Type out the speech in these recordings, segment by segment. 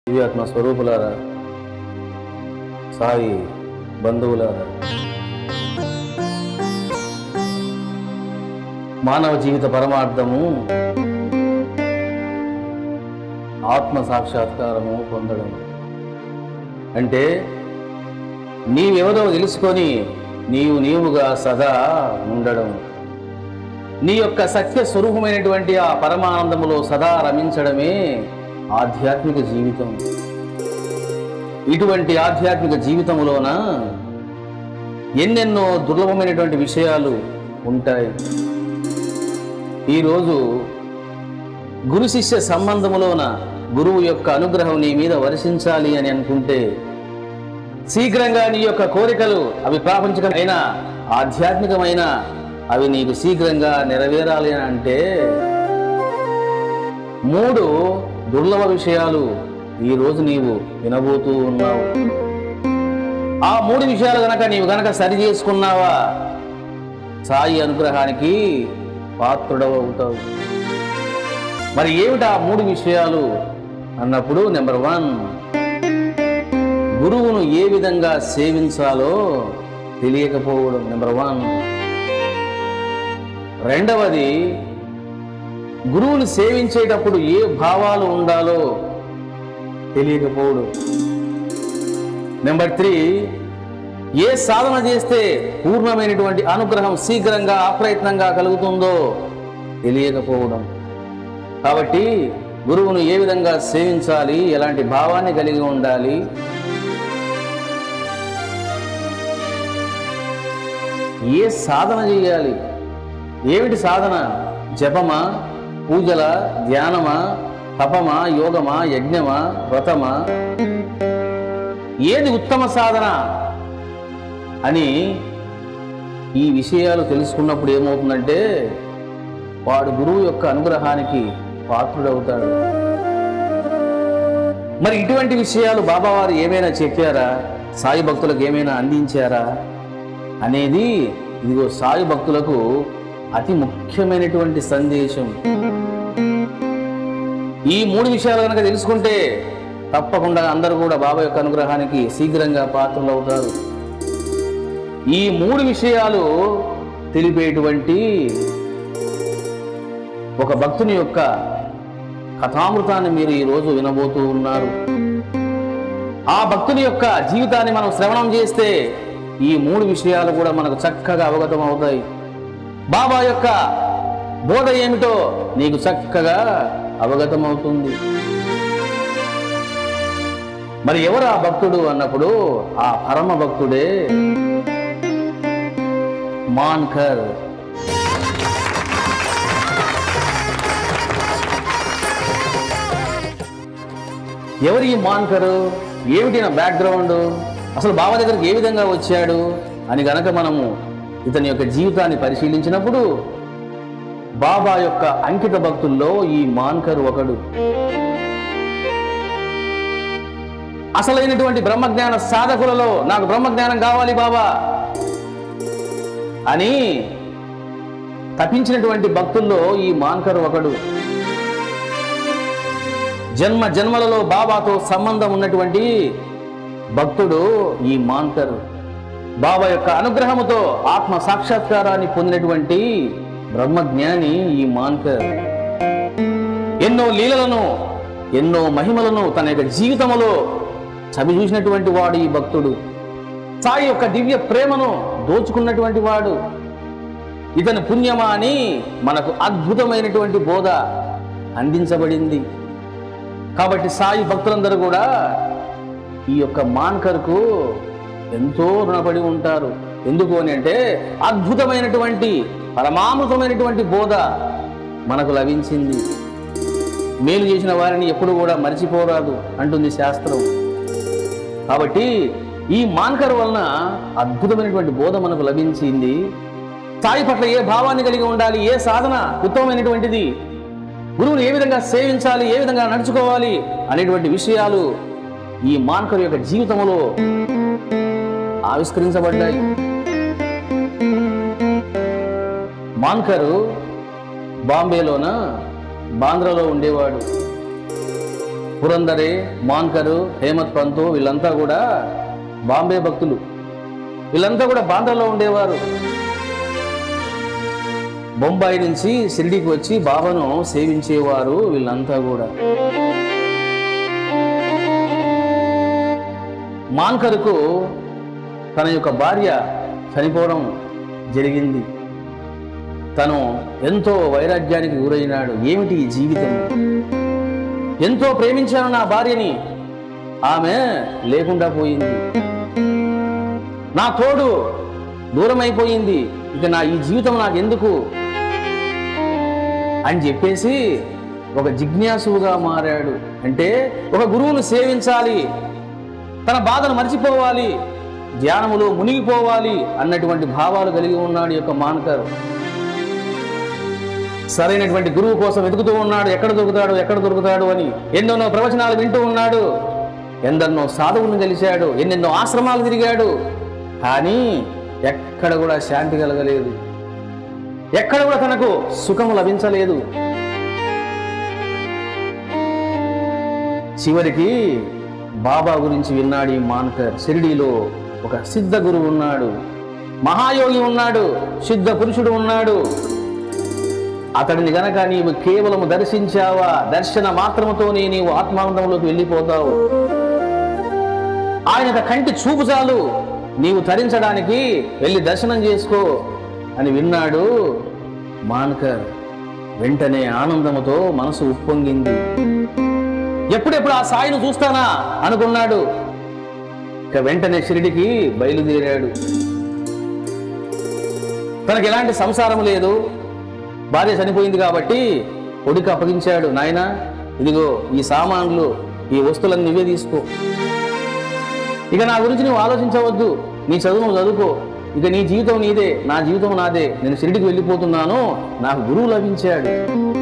దివ్యాత్మ స్వరూపులారా సాయి బంధువులారా మానవ జీవిత పరమార్థము ఆత్మ సాక్షాత్కారము పొందడం అంటే నీవెవరో తెలుసుకొని నీవు నీవుగా సదా ఉండడం నీ యొక్క సత్య స్వరూపమైనటువంటి ఆ పరమానందములో సదా రమించడమే ఆధ్యాత్మిక జీవితం ఇటువంటి ఆధ్యాత్మిక జీవితములోన ఎన్నెన్నో దుర్లభమైనటువంటి విషయాలు ఉంటాయి ఈరోజు గురు శిష్య సంబంధములోన గురువు యొక్క అనుగ్రహం నీ మీద వర్షించాలి అని అనుకుంటే శీఘ్రంగా నీ యొక్క కోరికలు అవి ప్రాపంచికమైన ఆధ్యాత్మికమైన అవి నీకు శీఘ్రంగా నెరవేరాలి అని అంటే మూడు దుర్లభ విషయాలు ఈ రోజు నీవు వినబోతూ ఉన్నావు ఆ మూడు విషయాలు గనక నీవు గనక సరి చేసుకున్నావా సాయి అనుగ్రహానికి పాత్రుడవుతావు మరి ఏమిటి ఆ మూడు విషయాలు అన్నప్పుడు నెంబర్ వన్ గురువును ఏ విధంగా సేవించాలో తెలియకపోవడం నెంబర్ వన్ రెండవది గురువుని సేవించేటప్పుడు ఏ భావాలు ఉండాలో తెలియకపోవడం నెంబర్ త్రీ ఏ సాధన చేస్తే పూర్ణమైనటువంటి అనుగ్రహం శీఘ్రంగా అప్రయత్నంగా కలుగుతుందో తెలియకపోవడం కాబట్టి గురువును ఏ విధంగా సేవించాలి ఎలాంటి భావాన్ని కలిగి ఉండాలి ఏ సాధన చేయాలి ఏమిటి సాధన జపమా పూజల ధ్యానమా తపమా యోగమా యజ్ఞమా వ్రతమా ఏది ఉత్తమ సాధన అని ఈ విషయాలు తెలుసుకున్నప్పుడు ఏమవుతుందంటే వాడు గురువు యొక్క అనుగ్రహానికి పాత్రుడవుతాడు మరి ఇటువంటి విషయాలు బాబావారు ఏమైనా చెప్పారా సాయి భక్తులకు ఏమైనా అందించారా అనేది ఇదిగో సాయి భక్తులకు అతి ముఖ్యమైనటువంటి సందేశం ఈ మూడు విషయాలు కనుక తెలుసుకుంటే తప్పకుండా అందరూ కూడా బాబా యొక్క అనుగ్రహానికి శీఘ్రంగా పాత్రలు అవుతారు ఈ మూడు విషయాలు తెలిపేటువంటి ఒక భక్తుని యొక్క కథామృతాన్ని మీరు ఈరోజు వినబోతూ ఉన్నారు ఆ భక్తుని యొక్క జీవితాన్ని మనం శ్రవణం చేస్తే ఈ మూడు విషయాలు కూడా మనకు చక్కగా అవగతం అవుతాయి బాబా యొక్క బోధ ఏమిటో నీకు చక్కగా అవగతం అవుతుంది మరి ఎవరు ఆ భక్తుడు అన్నప్పుడు ఆ పరమ భక్తుడే మాన్కర్ ఎవరి ఈ మాన్కరు ఏమిటి నా బ్యాక్గ్రౌండ్ అసలు బాబా దగ్గరికి ఏ విధంగా వచ్చాడు అని గనక మనము ఇతని యొక్క జీవితాన్ని పరిశీలించినప్పుడు బాబా యొక్క అంకిత భక్తుల్లో ఈ మాన్కర్ ఒకడు అసలైనటువంటి బ్రహ్మజ్ఞాన సాధకులలో నాకు బ్రహ్మజ్ఞానం కావాలి బాబా అని తపించినటువంటి భక్తుల్లో ఈ మాన్కర్ ఒకడు జన్మ జన్మలలో బాబాతో సంబంధం ఉన్నటువంటి భక్తుడు ఈ మాన్కర్ బాబా యొక్క అనుగ్రహముతో ఆత్మ సాక్షాత్కారాన్ని పొందినటువంటి బ్రహ్మజ్ఞాని ఈ మాన్కర్ ఎన్నో లీలలను ఎన్నో మహిమలను తన యొక్క జీవితములో చవి చూసినటువంటి వాడు ఈ భక్తుడు సాయి యొక్క దివ్య ప్రేమను దోచుకున్నటువంటి వాడు ఇతని పుణ్యమా అని మనకు అద్భుతమైనటువంటి బోధ అందించబడింది కాబట్టి సాయి భక్తులందరూ కూడా ఈ యొక్క మాన్కర్కు ఎంతో రుణపడి ఉంటారు ఎందుకు అని అంటే అద్భుతమైనటువంటి పరమామృతమైనటువంటి బోధ మనకు లభించింది మేలు చేసిన వారిని ఎప్పుడు కూడా మర్చిపోరాదు అంటుంది శాస్త్రం కాబట్టి ఈ మాన్కర్ వలన అద్భుతమైనటువంటి బోధ మనకు లభించింది సాయి పట్ల ఏ భావాన్ని కలిగి ఉండాలి ఏ సాధన ఉత్తమమైనటువంటిది గురువుని ఏ విధంగా సేవించాలి ఏ విధంగా నడుచుకోవాలి అనేటువంటి విషయాలు ఈ మాన్కర్ యొక్క జీవితంలో ఆవిష్కరించబడ్డాయి మాన్కరు బాంబేలోన బాంద్రాలో ఉండేవాడు పురందరే మాన్కరు హేమత్ పంతు వీళ్ళంతా కూడా బాంబే భక్తులు వీళ్ళంతా కూడా బాంద్రాలో ఉండేవారు బొంబాయి నుంచి షిరిడీకి వచ్చి బాబాను సేవించేవారు వీళ్ళంతా కూడా మాన్కరుకు తన యొక్క భార్య చనిపోవడం జరిగింది తను ఎంతో వైరాగ్యానికి గురైనాడు ఏమిటి ఈ జీవితం ఎంతో ప్రేమించాను నా భార్యని ఆమె లేకుండా పోయింది నా తోడు దూరం అయిపోయింది ఇక నా ఈ జీవితం నాకు ఎందుకు అని చెప్పేసి ఒక జిజ్ఞాసువుగా మారాడు అంటే ఒక గురువును సేవించాలి తన బాధను మర్చిపోవాలి ధ్యానములో మునిగిపోవాలి అన్నటువంటి భావాలు కలిగి ఉన్నాడు ఈ యొక్క మానకర్ సరైనటువంటి గురువు కోసం వెతుకుతూ ఉన్నాడు ఎక్కడ దొరుకుతాడు ఎక్కడ దొరుకుతాడు అని ఎన్నెన్నో ప్రవచనాలు వింటూ ఉన్నాడు ఎందరినో సాధువులను కలిశాడు ఎన్నెన్నో ఆశ్రమాలు తిరిగాడు కానీ ఎక్కడ కూడా శాంతి కలగలేదు ఎక్కడ కూడా తనకు సుఖము లభించలేదు చివరికి బాబా గురించి విన్నాడు ఈ మాన్కర్ షిరిడీలో ఒక సిద్ధ గురువు ఉన్నాడు మహాయోగి ఉన్నాడు సిద్ధ పురుషుడు ఉన్నాడు అతడిని గనక నీవు కేవలము దర్శించావా దర్శన మాత్రముతోనే నీవు ఆత్మానందంలోకి వెళ్ళిపోతావు ఆయన యొక్క కంటి చూపు చాలు నీవు తరించడానికి వెళ్ళి దర్శనం చేసుకో అని విన్నాడు మాన్కర్ వెంటనే ఆనందముతో మనసు ఉప్పొంగింది ఎప్పుడెప్పుడు ఆ సాయిని చూస్తానా అనుకున్నాడు ఇక వెంటనే షిరిడికి బయలుదేరాడు తనకి ఎలాంటి సంసారం లేదు భార్య చనిపోయింది కాబట్టి కొడుకు అప్పగించాడు నాయన ఇదిగో ఈ సామాన్లు ఈ వస్తువులన్నీ నువ్వే తీసుకో ఇక నా గురించి నువ్వు ఆలోచించవద్దు నీ చదువు నువ్వు చదువుకో ఇక నీ జీవితం నీదే నా జీవితం నాదే నేను షిరిడికి వెళ్ళిపోతున్నాను నాకు గురువు లభించాడు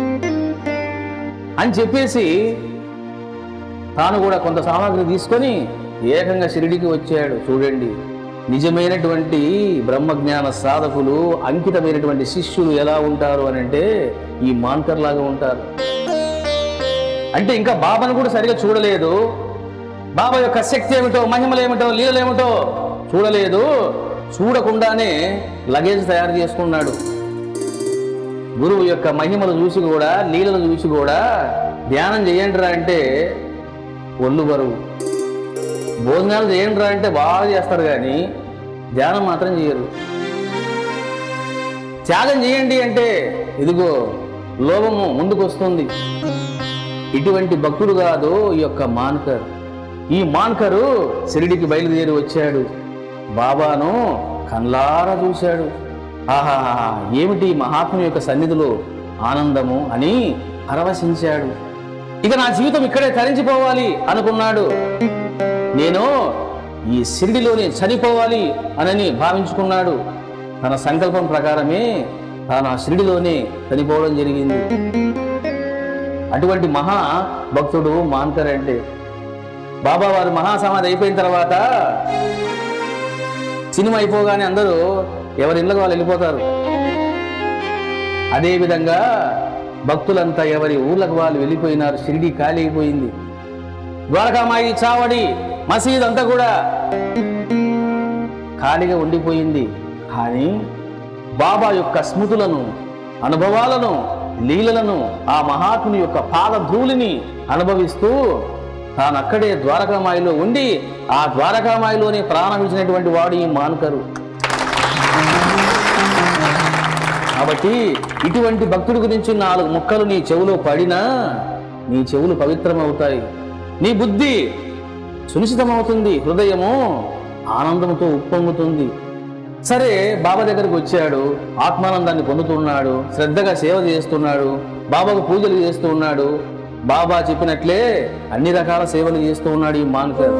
అని చెప్పేసి తాను కూడా కొంత సామాగ్రి తీసుకొని ఏకంగా షిరిడికి వచ్చాడు చూడండి నిజమైనటువంటి బ్రహ్మజ్ఞాన సాధకులు అంకితమైనటువంటి శిష్యులు ఎలా ఉంటారు అని అంటే ఈ మాన్కర్ లాగా ఉంటారు అంటే ఇంకా బాబాను కూడా సరిగా చూడలేదు బాబా యొక్క శక్తి ఏమిటో మహిమలు ఏమిటో లీలలు ఏమిటో చూడలేదు చూడకుండానే లగేజ్ తయారు చేసుకున్నాడు గురువు యొక్క మహిమలు చూసి కూడా లీలలు చూసి కూడా ధ్యానం చేయండి రా అంటే ఒళ్ళు బరువు భోజనాలు చేయండి రా అంటే బాగా చేస్తారు కానీ ధ్యానం మాత్రం చేయరు త్యాగం చేయండి అంటే ఇదిగో లోభము ముందుకు వస్తుంది ఇటువంటి భక్తుడు కాదు ఈ యొక్క మాన్కర్ ఈ మాన్కరు షిరిడికి బయలుదేరి వచ్చాడు బాబాను కన్లారా చూశాడు ఆహా ఏమిటి ఈ మహాత్ముని యొక్క సన్నిధిలో ఆనందము అని పరవశించాడు ఇక నా జీవితం ఇక్కడే తరించిపోవాలి అనుకున్నాడు నేను ఈ షిరిడిలోనే చనిపోవాలి అనని భావించుకున్నాడు తన సంకల్పం ప్రకారమే తాను ఆ షిరిడిలోనే చనిపోవడం జరిగింది అటువంటి మహా భక్తుడు మాన్కర్ అంటే బాబా వారు మహాసమాధి అయిపోయిన తర్వాత సినిమా అయిపోగానే అందరూ ఎవరి ఇళ్ళకి వాళ్ళు వెళ్ళిపోతారు అదేవిధంగా భక్తులంతా ఎవరి ఊర్లకు వాళ్ళు వెళ్ళిపోయినారు షిరిడి ఖాళీ అయిపోయింది ద్వారకామాయి చావడి మసీద్ అంతా కూడా ఖాళీగా ఉండిపోయింది కానీ బాబా యొక్క స్మృతులను అనుభవాలను లీలలను ఆ మహాత్ముని యొక్క పాదధూళిని అనుభవిస్తూ తాను అక్కడే ద్వారకామాయిలో ఉండి ఆ ద్వారకామాయిలోనే ప్రాణం ఇచ్చినటువంటి వాడు ఈ మాన్కరు కాబట్టి ఇటువంటి భక్తుడి గురించి నాలుగు ముక్కలు నీ చెవులో పడినా నీ చెవులు పవిత్రమవుతాయి నీ బుద్ధి సునిశ్చితమవుతుంది హృదయము ఆనందంతో ఉప్పొంగుతుంది సరే బాబా దగ్గరికి వచ్చాడు ఆత్మానందాన్ని పొందుతున్నాడు శ్రద్ధగా సేవ చేస్తున్నాడు బాబాకు పూజలు చేస్తూ ఉన్నాడు బాబా చెప్పినట్లే అన్ని రకాల సేవలు చేస్తూ ఉన్నాడు ఈ మాన్కర్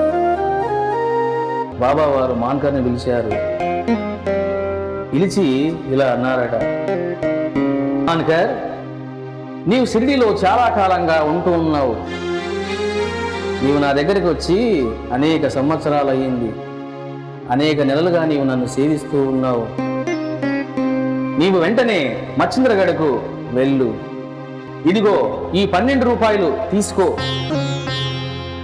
బాబా వారు మాన్కర్ని పిలిచారు పిలిచి ఇలా అన్నారట మాన్కర్ నీవు షిరిడీలో చాలా కాలంగా ఉంటూ ఉన్నావు నీవు నా దగ్గరికి వచ్చి అనేక సంవత్సరాలు అయ్యింది అనేక నెలలుగా నీవు నన్ను సేవిస్తూ ఉన్నావు నీవు వెంటనే మచ్చింద్రగడకు వెళ్ళు ఇదిగో ఈ పన్నెండు రూపాయలు తీసుకో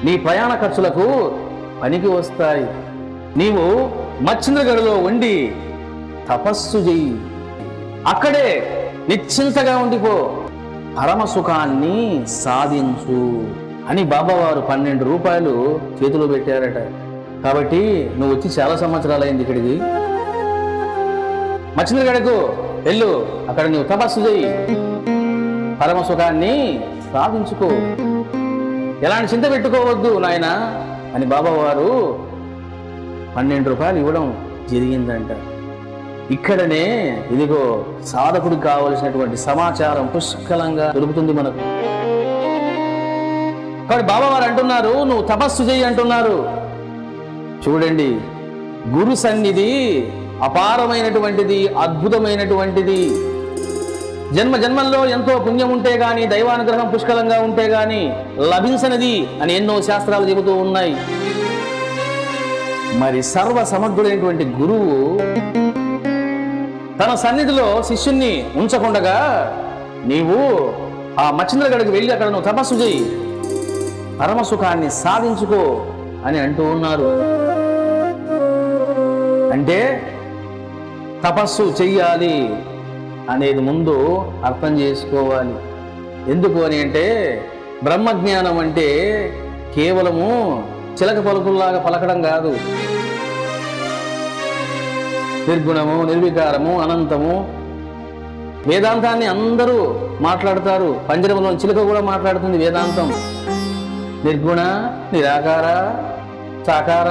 నీ ప్రయాణ ఖర్చులకు పనికి వస్తాయి నీవు మచ్చింద్రగడిలో ఉండి తపస్సు చెయ్యి అక్కడే నిశ్చింతగా ఉండిపో పరమ సుఖాన్ని సాధించు అని బాబావారు పన్నెండు రూపాయలు చేతిలో పెట్టారట కాబట్టి నువ్వు వచ్చి చాలా సంవత్సరాలు అయింది ఇక్కడికి మచ్చింద్రగడకు వెళ్ళు అక్కడ నువ్వు తపస్సు చేయి పరమ సుఖాన్ని సాధించుకో ఎలాంటి చింత పెట్టుకోవద్దు నాయన అని బాబావారు పన్నెండు రూపాయలు ఇవ్వడం జరిగిందంట ఇక్కడనే ఇదిగో సాధకుడికి కావలసినటువంటి సమాచారం పుష్కలంగా దొరుకుతుంది మనకు కాబట్టి బాబావారు అంటున్నారు నువ్వు తపస్సు చేయి అంటున్నారు చూడండి గురు సన్నిధి అపారమైనటువంటిది అద్భుతమైనటువంటిది జన్మ జన్మల్లో ఎంతో పుణ్యం ఉంటే గాని దైవానుగ్రహం పుష్కలంగా ఉంటే గాని లభించనిది అని ఎన్నో శాస్త్రాలు చెబుతూ ఉన్నాయి మరి సర్వ సమర్థుడైనటువంటి గురువు తన సన్నిధిలో శిష్యుణ్ణి ఉంచకుండగా నీవు ఆ మచ్చింద్రగడికి వెళ్ళి అక్కడ నువ్వు తపస్సు చేయి పరమసుఖాన్ని సాధించుకో అని అంటూ ఉన్నారు అంటే తపస్సు చెయ్యాలి అనేది ముందు అర్థం చేసుకోవాలి ఎందుకు అని అంటే బ్రహ్మజ్ఞానం అంటే కేవలము చిలక పలుకుల్లాగా పలకడం కాదు నిర్గుణము నిర్వికారము అనంతము వేదాంతాన్ని అందరూ మాట్లాడతారు పంజరంలో చిలుక కూడా మాట్లాడుతుంది వేదాంతం నిర్గుణ నిరాకార సాకార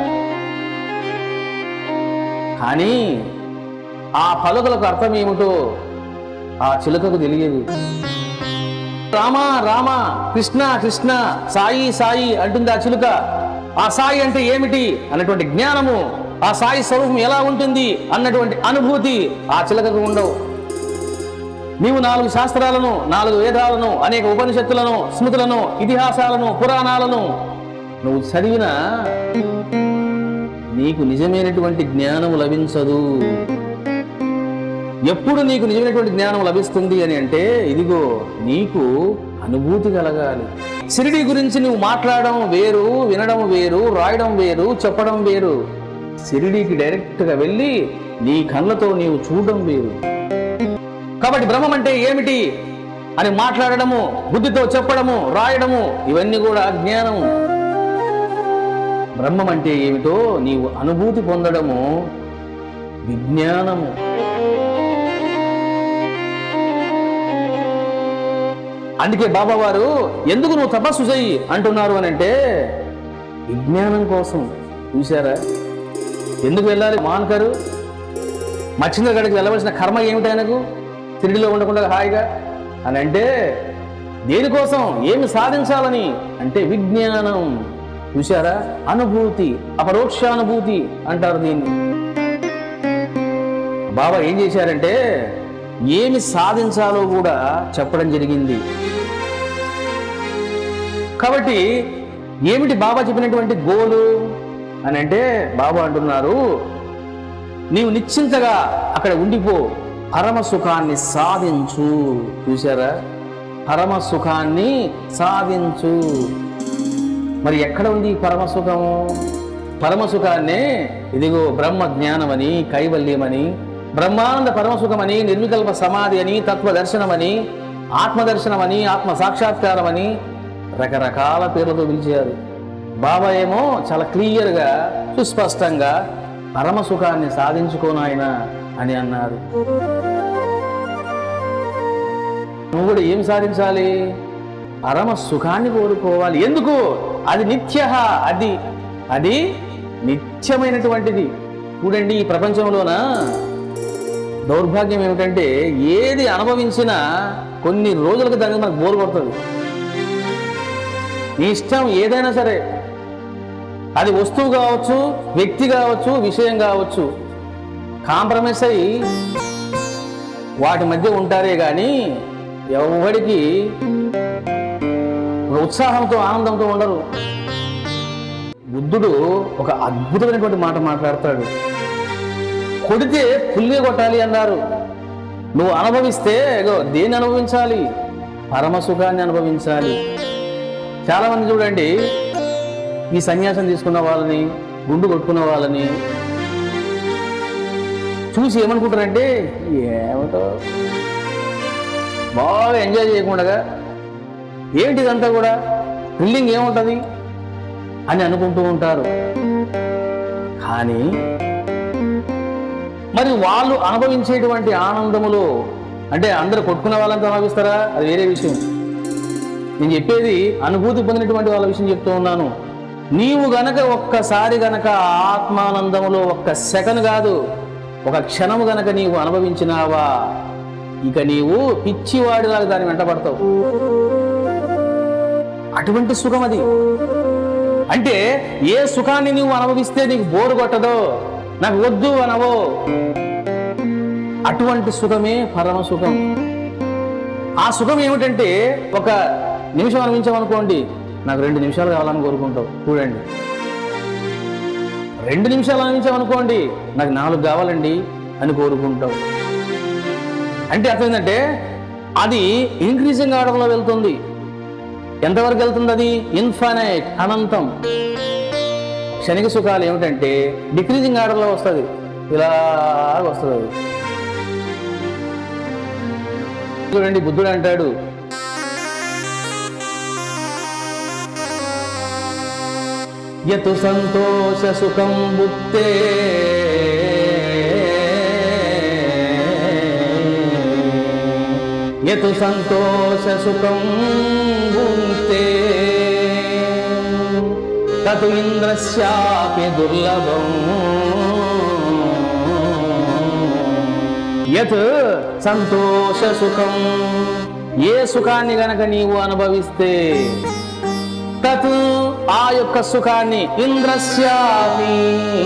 కానీ ఆ పలుకలకు అర్థం ఏమిటో ఆ చిలుకకు తెలియదు రామ రామ కృష్ణ కృష్ణ సాయి సాయి అంటుంది ఆ చిలుక ఆ సాయి అంటే ఏమిటి అన్నటువంటి జ్ఞానము ఆ సాయి స్వరూపం ఎలా ఉంటుంది అన్నటువంటి అనుభూతి ఆ చిలకకు ఉండవు నీవు నాలుగు శాస్త్రాలను నాలుగు వేదాలను అనేక ఉపనిషత్తులను స్మృతులను ఇతిహాసాలను పురాణాలను నువ్వు చదివినా నీకు నిజమైనటువంటి జ్ఞానం లభించదు ఎప్పుడు నీకు నిజమైనటువంటి జ్ఞానం లభిస్తుంది అని అంటే ఇదిగో నీకు అనుభూతి కలగాలి షిరిడి గురించి నువ్వు మాట్లాడడం వేరు వినడం వేరు రాయడం వేరు చెప్పడం వేరు షిరిడీకి డైరెక్ట్గా వెళ్ళి నీ కళ్ళతో నీవు చూడడం వేరు కాబట్టి బ్రహ్మం అంటే ఏమిటి అని మాట్లాడడము బుద్ధితో చెప్పడము రాయడము ఇవన్నీ కూడా జ్ఞానము బ్రహ్మం అంటే ఏమిటో నీవు అనుభూతి పొందడము విజ్ఞానము అందుకే బాబా వారు ఎందుకు నువ్వు తపస్సు చెయ్యి అంటున్నారు అని అంటే విజ్ఞానం కోసం చూసారా ఎందుకు వెళ్ళాలి మాన్కరు మచ్చింద్రగడికి వెళ్ళవలసిన కర్మ ఏమిటి ఆయనకు తిరిగిలో ఉండకుండా హాయిగా అని అంటే దేనికోసం ఏమి సాధించాలని అంటే విజ్ఞానం చూసారా అనుభూతి అపరోక్షానుభూతి అంటారు దీన్ని బాబా ఏం చేశారంటే ఏమి సాధించాలో కూడా చెప్పడం జరిగింది కాబట్టి ఏమిటి బాబా చెప్పినటువంటి గోలు అని అంటే బాబా అంటున్నారు నీవు నిశ్చింతగా అక్కడ ఉండిపో పరమ సుఖాన్ని సాధించు చూసారా పరమ సుఖాన్ని సాధించు మరి ఎక్కడ ఉంది ఈ పరమ సుఖము పరమ సుఖాన్నే ఇదిగో బ్రహ్మ జ్ఞానమని కైవల్యమని బ్రహ్మానంద పరమసుఖమని నిర్వికల్ప సమాధి అని తత్వ దర్శనమని ఆత్మదర్శనమని ఆత్మ సాక్షాత్కారమని రకరకాల పేర్లతో పిలిచారు బాబా ఏమో చాలా క్లియర్గా సుస్పష్టంగా పరమ సుఖాన్ని సాధించుకోనాయన అని అన్నారు నువ్వు కూడా ఏం సాధించాలి పరమ సుఖాన్ని కోరుకోవాలి ఎందుకు అది నిత్య అది అది నిత్యమైనటువంటిది చూడండి ఈ ప్రపంచంలోన దౌర్భాగ్యం ఏమిటంటే ఏది అనుభవించినా కొన్ని రోజులకు దానికి మనకు బోరు కొడుతుంది నీ ఇష్టం ఏదైనా సరే అది వస్తువు కావచ్చు వ్యక్తి కావచ్చు విషయం కావచ్చు కాంప్రమైజ్ అయ్యి వాటి మధ్య ఉంటారే కానీ ఎవరికి ఒక ఉత్సాహంతో ఆనందంతో ఉండరు బుద్ధుడు ఒక అద్భుతమైనటువంటి మాట మాట్లాడతాడు కొడితే పుల్లి కొట్టాలి అన్నారు నువ్వు అనుభవిస్తే ఇగో దేన్ని అనుభవించాలి పరమ సుఖాన్ని అనుభవించాలి చాలా మంది చూడండి ఈ సన్యాసం తీసుకున్న వాళ్ళని గుండు కొట్టుకున్న వాళ్ళని చూసి ఏమనుకుంటారంటే ఏమిటో బాగా ఎంజాయ్ చేయకుండా ఏంటి ఇదంతా కూడా థ్రిల్లింగ్ ఏముంటుంది అని అనుకుంటూ ఉంటారు కానీ మరి వాళ్ళు అనుభవించేటువంటి ఆనందములో అంటే అందరూ కొట్టుకునే వాళ్ళంతా అనుభవిస్తారా అది వేరే విషయం నేను చెప్పేది అనుభూతి పొందినటువంటి వాళ్ళ విషయం చెప్తూ ఉన్నాను నీవు గనక ఒక్కసారి గనక ఆత్మానందములో ఒక్క సెకండ్ కాదు ఒక క్షణము గనక నీవు అనుభవించినావా ఇక నీవు పిచ్చివాడిలాగా దాన్ని వెంటబడతావు అటువంటి సుఖం అది అంటే ఏ సుఖాన్ని నువ్వు అనుభవిస్తే నీకు బోరు కొట్టదో నాకు వద్దు అనవో అటువంటి సుఖమే పరమ సుఖం ఆ సుఖం ఏమిటంటే ఒక నిమిషం అనిపించామనుకోండి నాకు రెండు నిమిషాలు కావాలని కోరుకుంటావు చూడండి రెండు నిమిషాలు అనిపించామనుకోండి నాకు నాలుగు కావాలండి అని కోరుకుంటావు అంటే అర్థం ఏంటంటే అది ఇంక్రీజింగ్ ఆర్డర్లో వెళ్తుంది ఎంతవరకు వెళ్తుంది అది ఇన్ఫైనైట్ అనంతం క్షణిక సుఖాలు ఏమిటంటే డిక్రీజింగ్ ఆర్డర్లో వస్తుంది ఇలా వస్తుంది అది చూడండి బుద్ధుడు అంటాడు యతు సంతోష సుఖం బుక్తే యతు సంతోష సుఖం భుంక్తే తతు ఇంద్రస్యాపి దుర్లభం యత్ సంతోష సుఖం ఏ సుఖాన్ని గనక నీవు అనుభవిస్తే తత్ ఆ యొక్క సుఖాన్ని ఇంద్రస్యామి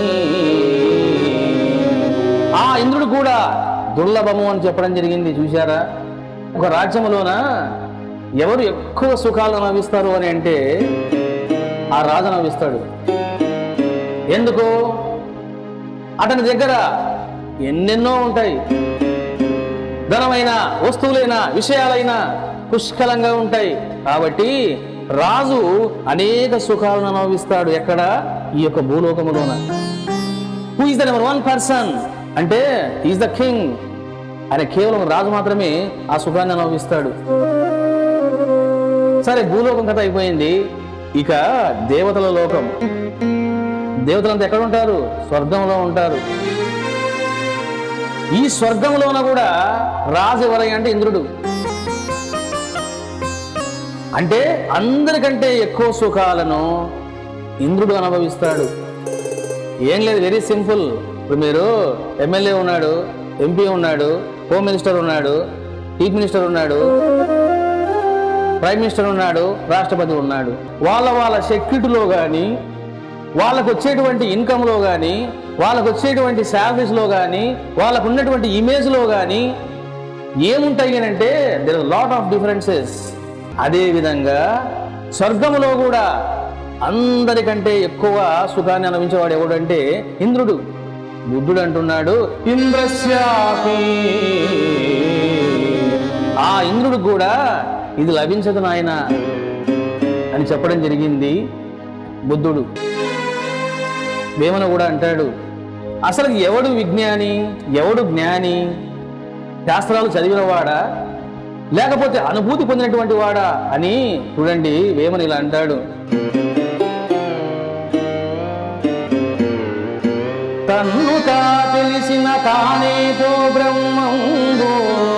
ఆ ఇంద్రుడు కూడా దుర్లభము అని చెప్పడం జరిగింది చూశారా ఒక రాజ్యములోన ఎవరు ఎక్కువ సుఖాలు అనుభవిస్తారు అని అంటే ఆ రాజు అనుభవిస్తాడు ఎందుకు అతని దగ్గర ఎన్నెన్నో ఉంటాయి ధనమైన వస్తువులైన విషయాలైన పుష్కలంగా ఉంటాయి కాబట్టి రాజు అనేక సుఖాలను అనుభవిస్తాడు ఎక్కడ ఈ యొక్క భూలోకములోన who is the number one person అంటే ఈజ్ ద కింగ్ ఆయన కేవలం రాజు మాత్రమే ఆ సుఖాన్ని అనుభవిస్తాడు సరే భూలోకం కథ అయిపోయింది ఇక దేవతల లోకం దేవతలంతా ఎక్కడ ఉంటారు స్వర్గంలో ఉంటారు ఈ స్వర్గంలోన కూడా రాజు ఎవరై అంటే ఇంద్రుడు అంటే అందరికంటే ఎక్కువ సుఖాలను ఇంద్రుడు అనుభవిస్తాడు ఏం లేదు వెరీ సింపుల్ ఇప్పుడు మీరు ఎమ్మెల్యే ఉన్నాడు ఎంపీ ఉన్నాడు హోమ్ మినిస్టర్ ఉన్నాడు చీఫ్ మినిస్టర్ ఉన్నాడు ప్రైమ్ మినిస్టర్ ఉన్నాడు రాష్ట్రపతి ఉన్నాడు వాళ్ళ వాళ్ళ సెక్యూరిటీలో కానీ వాళ్ళకు వచ్చేటువంటి ఇన్కంలో కానీ వాళ్ళకు వచ్చేటువంటి శాలరీస్లో కానీ వాళ్ళకు ఉన్నటువంటి ఇమేజ్లో కానీ ఏముంటాయి అని అంటే దెర్ లాట్ ఆఫ్ డిఫరెన్సెస్ అదే విధంగా స్వర్గములో కూడా అందరికంటే ఎక్కువ సుఖాన్ని అనుభవించేవాడు ఎవడంటే ఇంద్రుడు బుద్ధుడు అంటున్నాడు ఇంద్రశ్యాపి ఆ ఇంద్రుడు కూడా ఇది లభించదు నాయన అని చెప్పడం జరిగింది బుద్ధుడు వేమన కూడా అంటాడు అసలు ఎవడు విజ్ఞాని ఎవడు జ్ఞాని శాస్త్రాలు చదివినవాడా లేకపోతే అనుభూతి పొందినటువంటి వాడా అని చూడండి వేమన ఇలా అంటాడు తన్ను తా తెలిసిన తానే పో బ్రహ్మంబో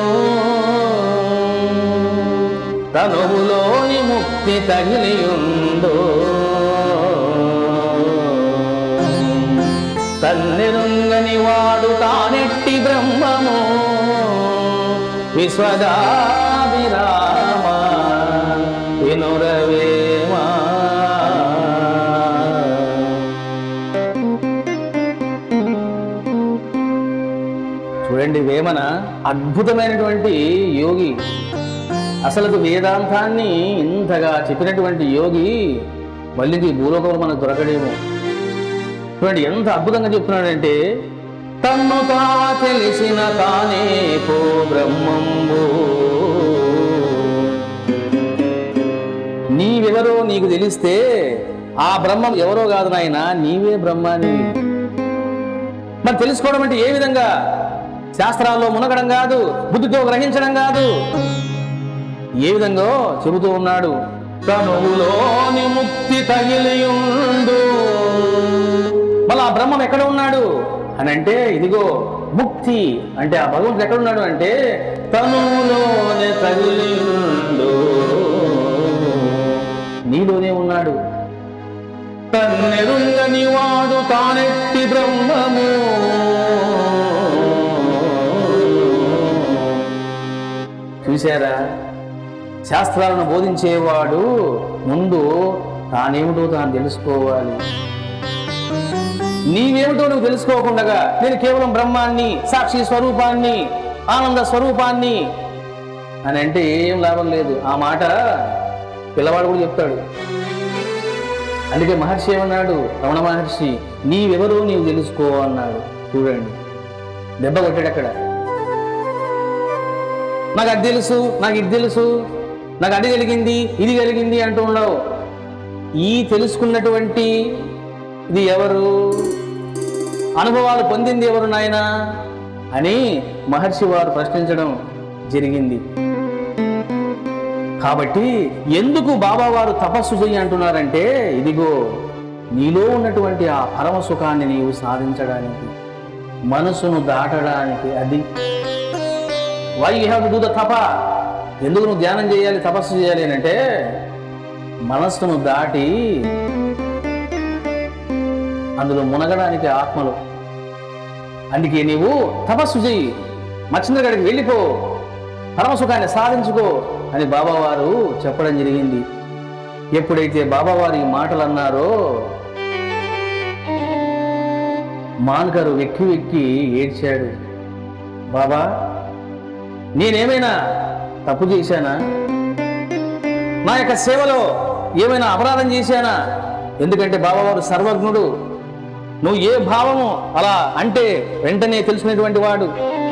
తనువులోని ముక్తి తగిలియుందో తన్నెరుంగని వాడు తానెట్టి బ్రహ్మము విశ్వదాభిరామ వినురవేమా చూడండి వేమన అద్భుతమైనటువంటి యోగి అసలు వేదాంతాన్ని ఇంతగా చెప్పినటువంటి యోగి మళ్ళీ ఈ భూలోకంలో మనకు దొరకడేమో చూడండి ఎంత అద్భుతంగా చెప్తున్నాడంటే తన్ను తా తెలిసిన తానే పో బ్రహ్మంబు నీవెవరో నీకు తెలిస్తే ఆ బ్రహ్మం ఎవరో కాదు నాయన నీవే బ్రహ్మాని మరి తెలుసుకోవడం అంటే ఏ విధంగా శాస్త్రాల్లో మునగడం కాదు బుద్ధితో గ్రహించడం కాదు ఏ విధంగా చెబుతూ ఉన్నాడు తనువులోని ముక్తి తగిలియుండు మళ్ళీ ఆ బ్రహ్మం ఎక్కడ ఉన్నాడు అని అంటే ఇదిగో ముక్తి అంటే ఆ భగవంతుడు ఎక్కడ ఉన్నాడు అంటే తనువులోనే తగిలియుండు నీలోనే ఉన్నాడు తన్నెరుంగని వాడు తానెట్టి బ్రహ్మము చూశారా శాస్త్రాలను బోధించేవాడు ముందు తానేమిటో తాను తెలుసుకోవాలి నీవేమిటో నువ్వు తెలుసుకోకుండా నేను కేవలం బ్రహ్మాన్ని సాక్షి స్వరూపాన్ని ఆనంద స్వరూపాన్ని అని అంటే ఏం లాభం లేదు ఆ మాట పిల్లవాడు కూడా చెప్తాడు అందుకే మహర్షి ఏమన్నాడు రమణ మహర్షి నీవెవరో నీవు తెలుసుకో అన్నాడు చూడండి దెబ్బ కొట్టాడు అక్కడ నాకు అది తెలుసు నాకు ఇది తెలుసు నాకు అది కలిగింది ఇది కలిగింది అంటూ ఉండవు ఈ తెలుసుకున్నటువంటి ఇది ఎవరు అనుభవాలు పొందింది ఎవరు నాయన అని మహర్షి వారు ప్రశ్నించడం జరిగింది కాబట్టి ఎందుకు బాబా వారు తపస్సు చెయ్యి అంటున్నారంటే ఇదిగో నీలో ఉన్నటువంటి ఆ పరమ సుఖాన్ని నీవు సాధించడానికి మనసును దాటడానికి అది why you have to do the తప ఎందుకు నువ్వు ధ్యానం చేయాలి తపస్సు చేయాలి అని అంటే మనస్సును దాటి అందులో మునగడానికి ఆత్మలు అందుకే నీవు తపస్సు చెయ్యి మచ్చింద్రగడికి వెళ్ళిపో పరమసుఖాన్ని సాధించుకో అని బాబావారు చెప్పడం జరిగింది ఎప్పుడైతే బాబావారు ఈ మాటలు అన్నారో మాన్కరు వెక్కి వెక్కి ఏడ్చాడు బాబా నేనేమైనా తప్పు చేశానా నా యొక్క సేవలో ఏమైనా అపరాధం చేశానా ఎందుకంటే బాబావారు సర్వజ్ఞుడు నువ్వు ఏ భావము అలా అంటే వెంటనే తెలుసుకునేటువంటి వాడు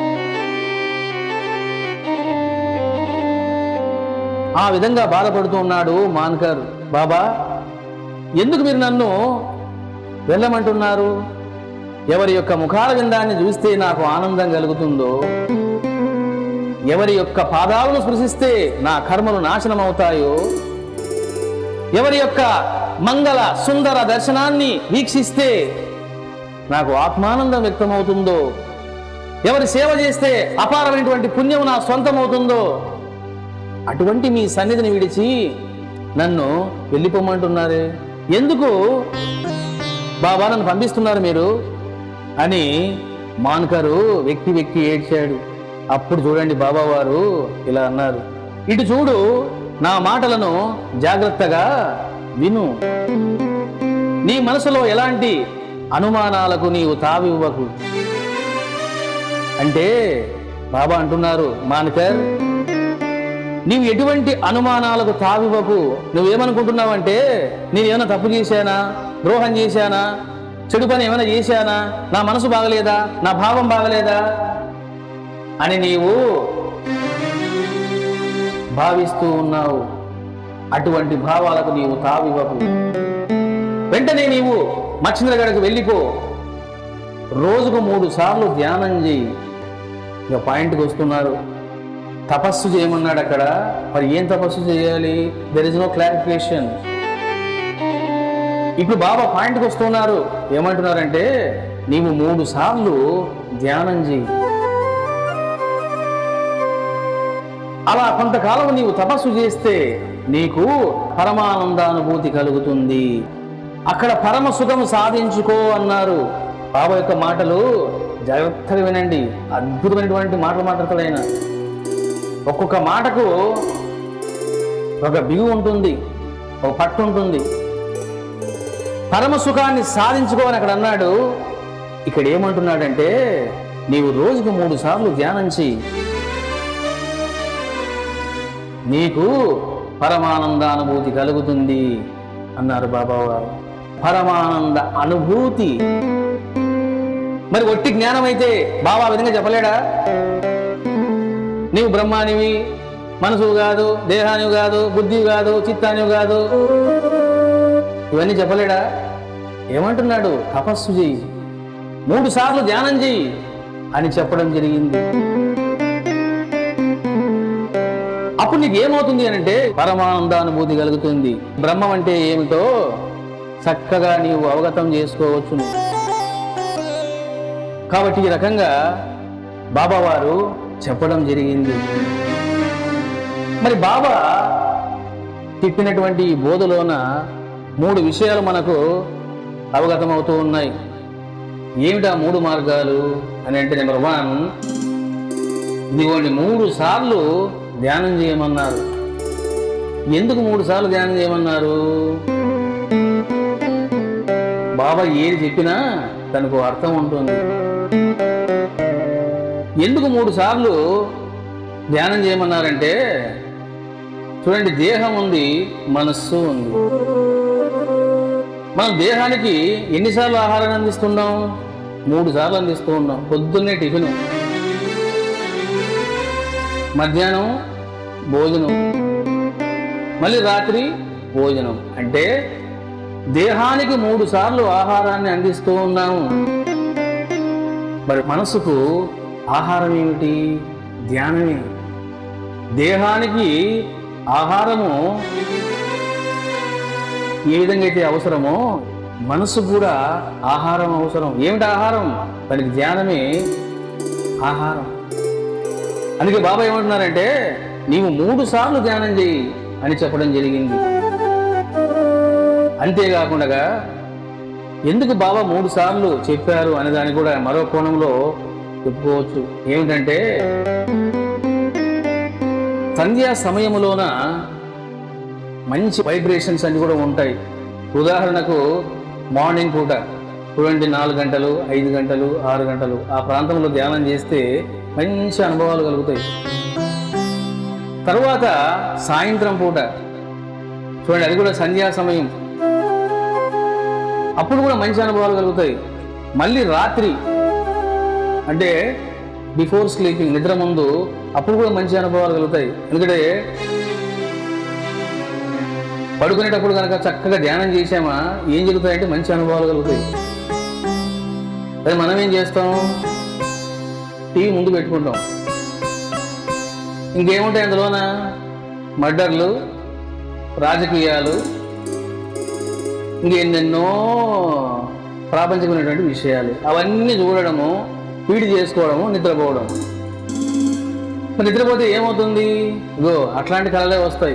ఆ విధంగా బాధపడుతూ ఉన్నాడు మాన్కర్ బాబా ఎందుకు మీరు నన్ను వెళ్ళమంటున్నారు ఎవరి యొక్క ముఖాల విందాన్ని చూస్తే నాకు ఆనందం కలుగుతుందో ఎవరి యొక్క పాదాలను స్పృశిస్తే నా కర్మలు నాశనం అవుతాయో ఎవరి యొక్క మంగళ సుందర దర్శనాన్ని వీక్షిస్తే నాకు ఆత్మానందం వ్యక్తమవుతుందో ఎవరి సేవ చేస్తే అపారమైనటువంటి పుణ్యం నా సొంతమవుతుందో అటువంటి మీ సన్నిధిని విడిచి నన్ను వెళ్ళిపోమంటున్నారే ఎందుకు బాబా నన్ను పంపిస్తున్నారు మీరు అని మాన్కరు వెక్కి వెక్కి ఏడ్చాడు అప్పుడు చూడండి బాబా వారు ఇలా అన్నారు ఇటు చూడు నా మాటలను జాగ్రత్తగా విను నీ మనసులో ఎలాంటి అనుమానాలకు నీవు తావివ్వకు అంటే బాబా అంటున్నారు మాన్కర్ నీవు ఎటువంటి అనుమానాలకు తావివ్వకు నువ్వేమనుకుంటున్నావంటే నేను ఏమైనా తప్పు చేశానా ద్రోహం చేశానా చెడు పని ఏమైనా చేశానా నా మనసు బాగలేదా నా భావం బాగలేదా అని నీవు భావిస్తూ ఉన్నావు అటువంటి భావాలకు నీవు తావివ్వకు వెంటనే నీవు మచ్చింద్రగడకు వెళ్ళిపో రోజుకు మూడు సార్లు ధ్యానం చేయి ఇక పాయింట్కి వస్తున్నారు తపస్సు చేయమన్నాడు అక్కడ మరి ఏం తపస్సు చేయాలి దెర్ ఇస్ నో క్లారిఫికేషన్ ఇప్పుడు బాబా పాయింట్కి వస్తున్నారు ఏమంటున్నారంటే నీవు మూడు సార్లు ధ్యానం చేయి అలా కొంతకాలం నీవు తపస్సు చేస్తే నీకు పరమానందానుభూతి కలుగుతుంది అక్కడ పరమ సుఖము సాధించుకో అన్నారు బాబా యొక్క మాటలు జాగ్రత్తగా వినండి అద్భుతమైనటువంటి మాటలు మాట్లాడతాడు ఆయన ఒక్కొక్క మాటకు ఒక బిగు ఉంటుంది ఒక పట్టు ఉంటుంది పరమ సుఖాన్ని సాధించుకోని అక్కడ అన్నాడు ఇక్కడ ఏమంటున్నాడంటే నీవు రోజుకు మూడు సార్లు ధ్యానం చెయ్యి నీకు పరమానంద అనుభూతి కలుగుతుంది అన్నారు బాబావారు పరమానంద అనుభూతి మరి ఒట్టి జ్ఞానం అయితే బాబా ఆ విధంగా చెప్పలేడా నీవు బ్రహ్మానివి మనసు కాదు దేహానివి కాదు బుద్ధి కాదు చిత్తానివి కాదు ఇవన్నీ చెప్పలేడా ఏమంటున్నాడు తపస్సు చెయ్యి మూడు సార్లు ధ్యానం చెయ్యి అని చెప్పడం జరిగింది అప్పుడు నీకు ఏమవుతుంది అని అంటే పరమానందానుభూతి కలుగుతుంది బ్రహ్మం అంటే ఏమిటో చక్కగా నీవు అవగతం చేసుకోవచ్చు కాబట్టి ఈ రకంగా బాబా వారు చెప్పడం జరిగింది మరి బాబా చెప్పినటువంటి ఈ బోధలోన మూడు విషయాలు మనకు అవగతమవుతూ ఉన్నాయి ఏమిటా మూడు మార్గాలు అని అంటే నెంబర్ వన్ ఇదిగోండి మూడు సార్లు ధ్యానం చేయమన్నారు ఎందుకు మూడు సార్లు ధ్యానం చేయమన్నారు బాబా ఏది చెప్పినా తనకు అర్థం ఉంటుంది ఎందుకు మూడు సార్లు ధ్యానం చేయమన్నారంటే చూడండి దేహం ఉంది మనస్సు ఉంది మనం దేహానికి ఎన్నిసార్లు ఆహారాన్ని అందిస్తున్నాం మూడు సార్లు అందిస్తూ ఉన్నాం పొద్దున్నే టిఫిన్ మధ్యాహ్నం భోజనం మళ్ళీ రాత్రి భోజనం అంటే దేహానికి మూడు సార్లు ఆహారాన్ని అందిస్తూ ఉన్నాము మరి మనసుకు ఆహారం ఏమిటి ధ్యానమే దేహానికి ఆహారము ఏ విధంగా అయితే అవసరమో మనసు కూడా ఆహారం అవసరం ఏమిటి ఆహారం దానికి ధ్యానమే ఆహారం అందుకే బాబా ఏమంటున్నారంటే నీవు మూడు సార్లు ధ్యానం చేయి అని చెప్పడం జరిగింది అంతేకాకుండా ఎందుకు బాబా మూడు సార్లు చెప్పారు అనే దాన్ని కూడా మరో కోణంలో చెప్పుకోవచ్చు ఏమిటంటే సంధ్యా సమయములోన మంచి వైబ్రేషన్స్ అన్ని కూడా ఉంటాయి ఉదాహరణకు మార్నింగ్ పూట చూడండి నాలుగు గంటలు ఐదు గంటలు ఆరు గంటలు ఆ ప్రాంతంలో ధ్యానం చేస్తే మంచి అనుభవాలు కలుగుతాయి తరువాత సాయంత్రం పూట చూడండి అది కూడా సంధ్యా సమయం అప్పుడు కూడా మంచి అనుభవాలు కలుగుతాయి మళ్ళీ రాత్రి అంటే బిఫోర్ స్లీపింగ్ నిద్ర ముందు అప్పుడు కూడా మంచి అనుభవాలు కలుగుతాయి ఎందుకంటే పడుకునేటప్పుడు కనుక చక్కగా ధ్యానం చేసామా ఏం జరుగుతాయంటే మంచి అనుభవాలు కలుగుతాయి అది మనం ఏం చేస్తాం టీవీ ముందు పెట్టుకుంటాం ఇంకేముంటాయి అందులోన మర్డర్లు రాజకీయాలు ఇంకెన్నెన్నో ప్రాపంచికమైనటువంటి విషయాలు అవన్నీ చూడడము పీడి చేసుకోవడము నిద్రపోవడం మరి నిద్రపోతే ఏమవుతుంది ఇగో అట్లాంటి కళలే వస్తాయి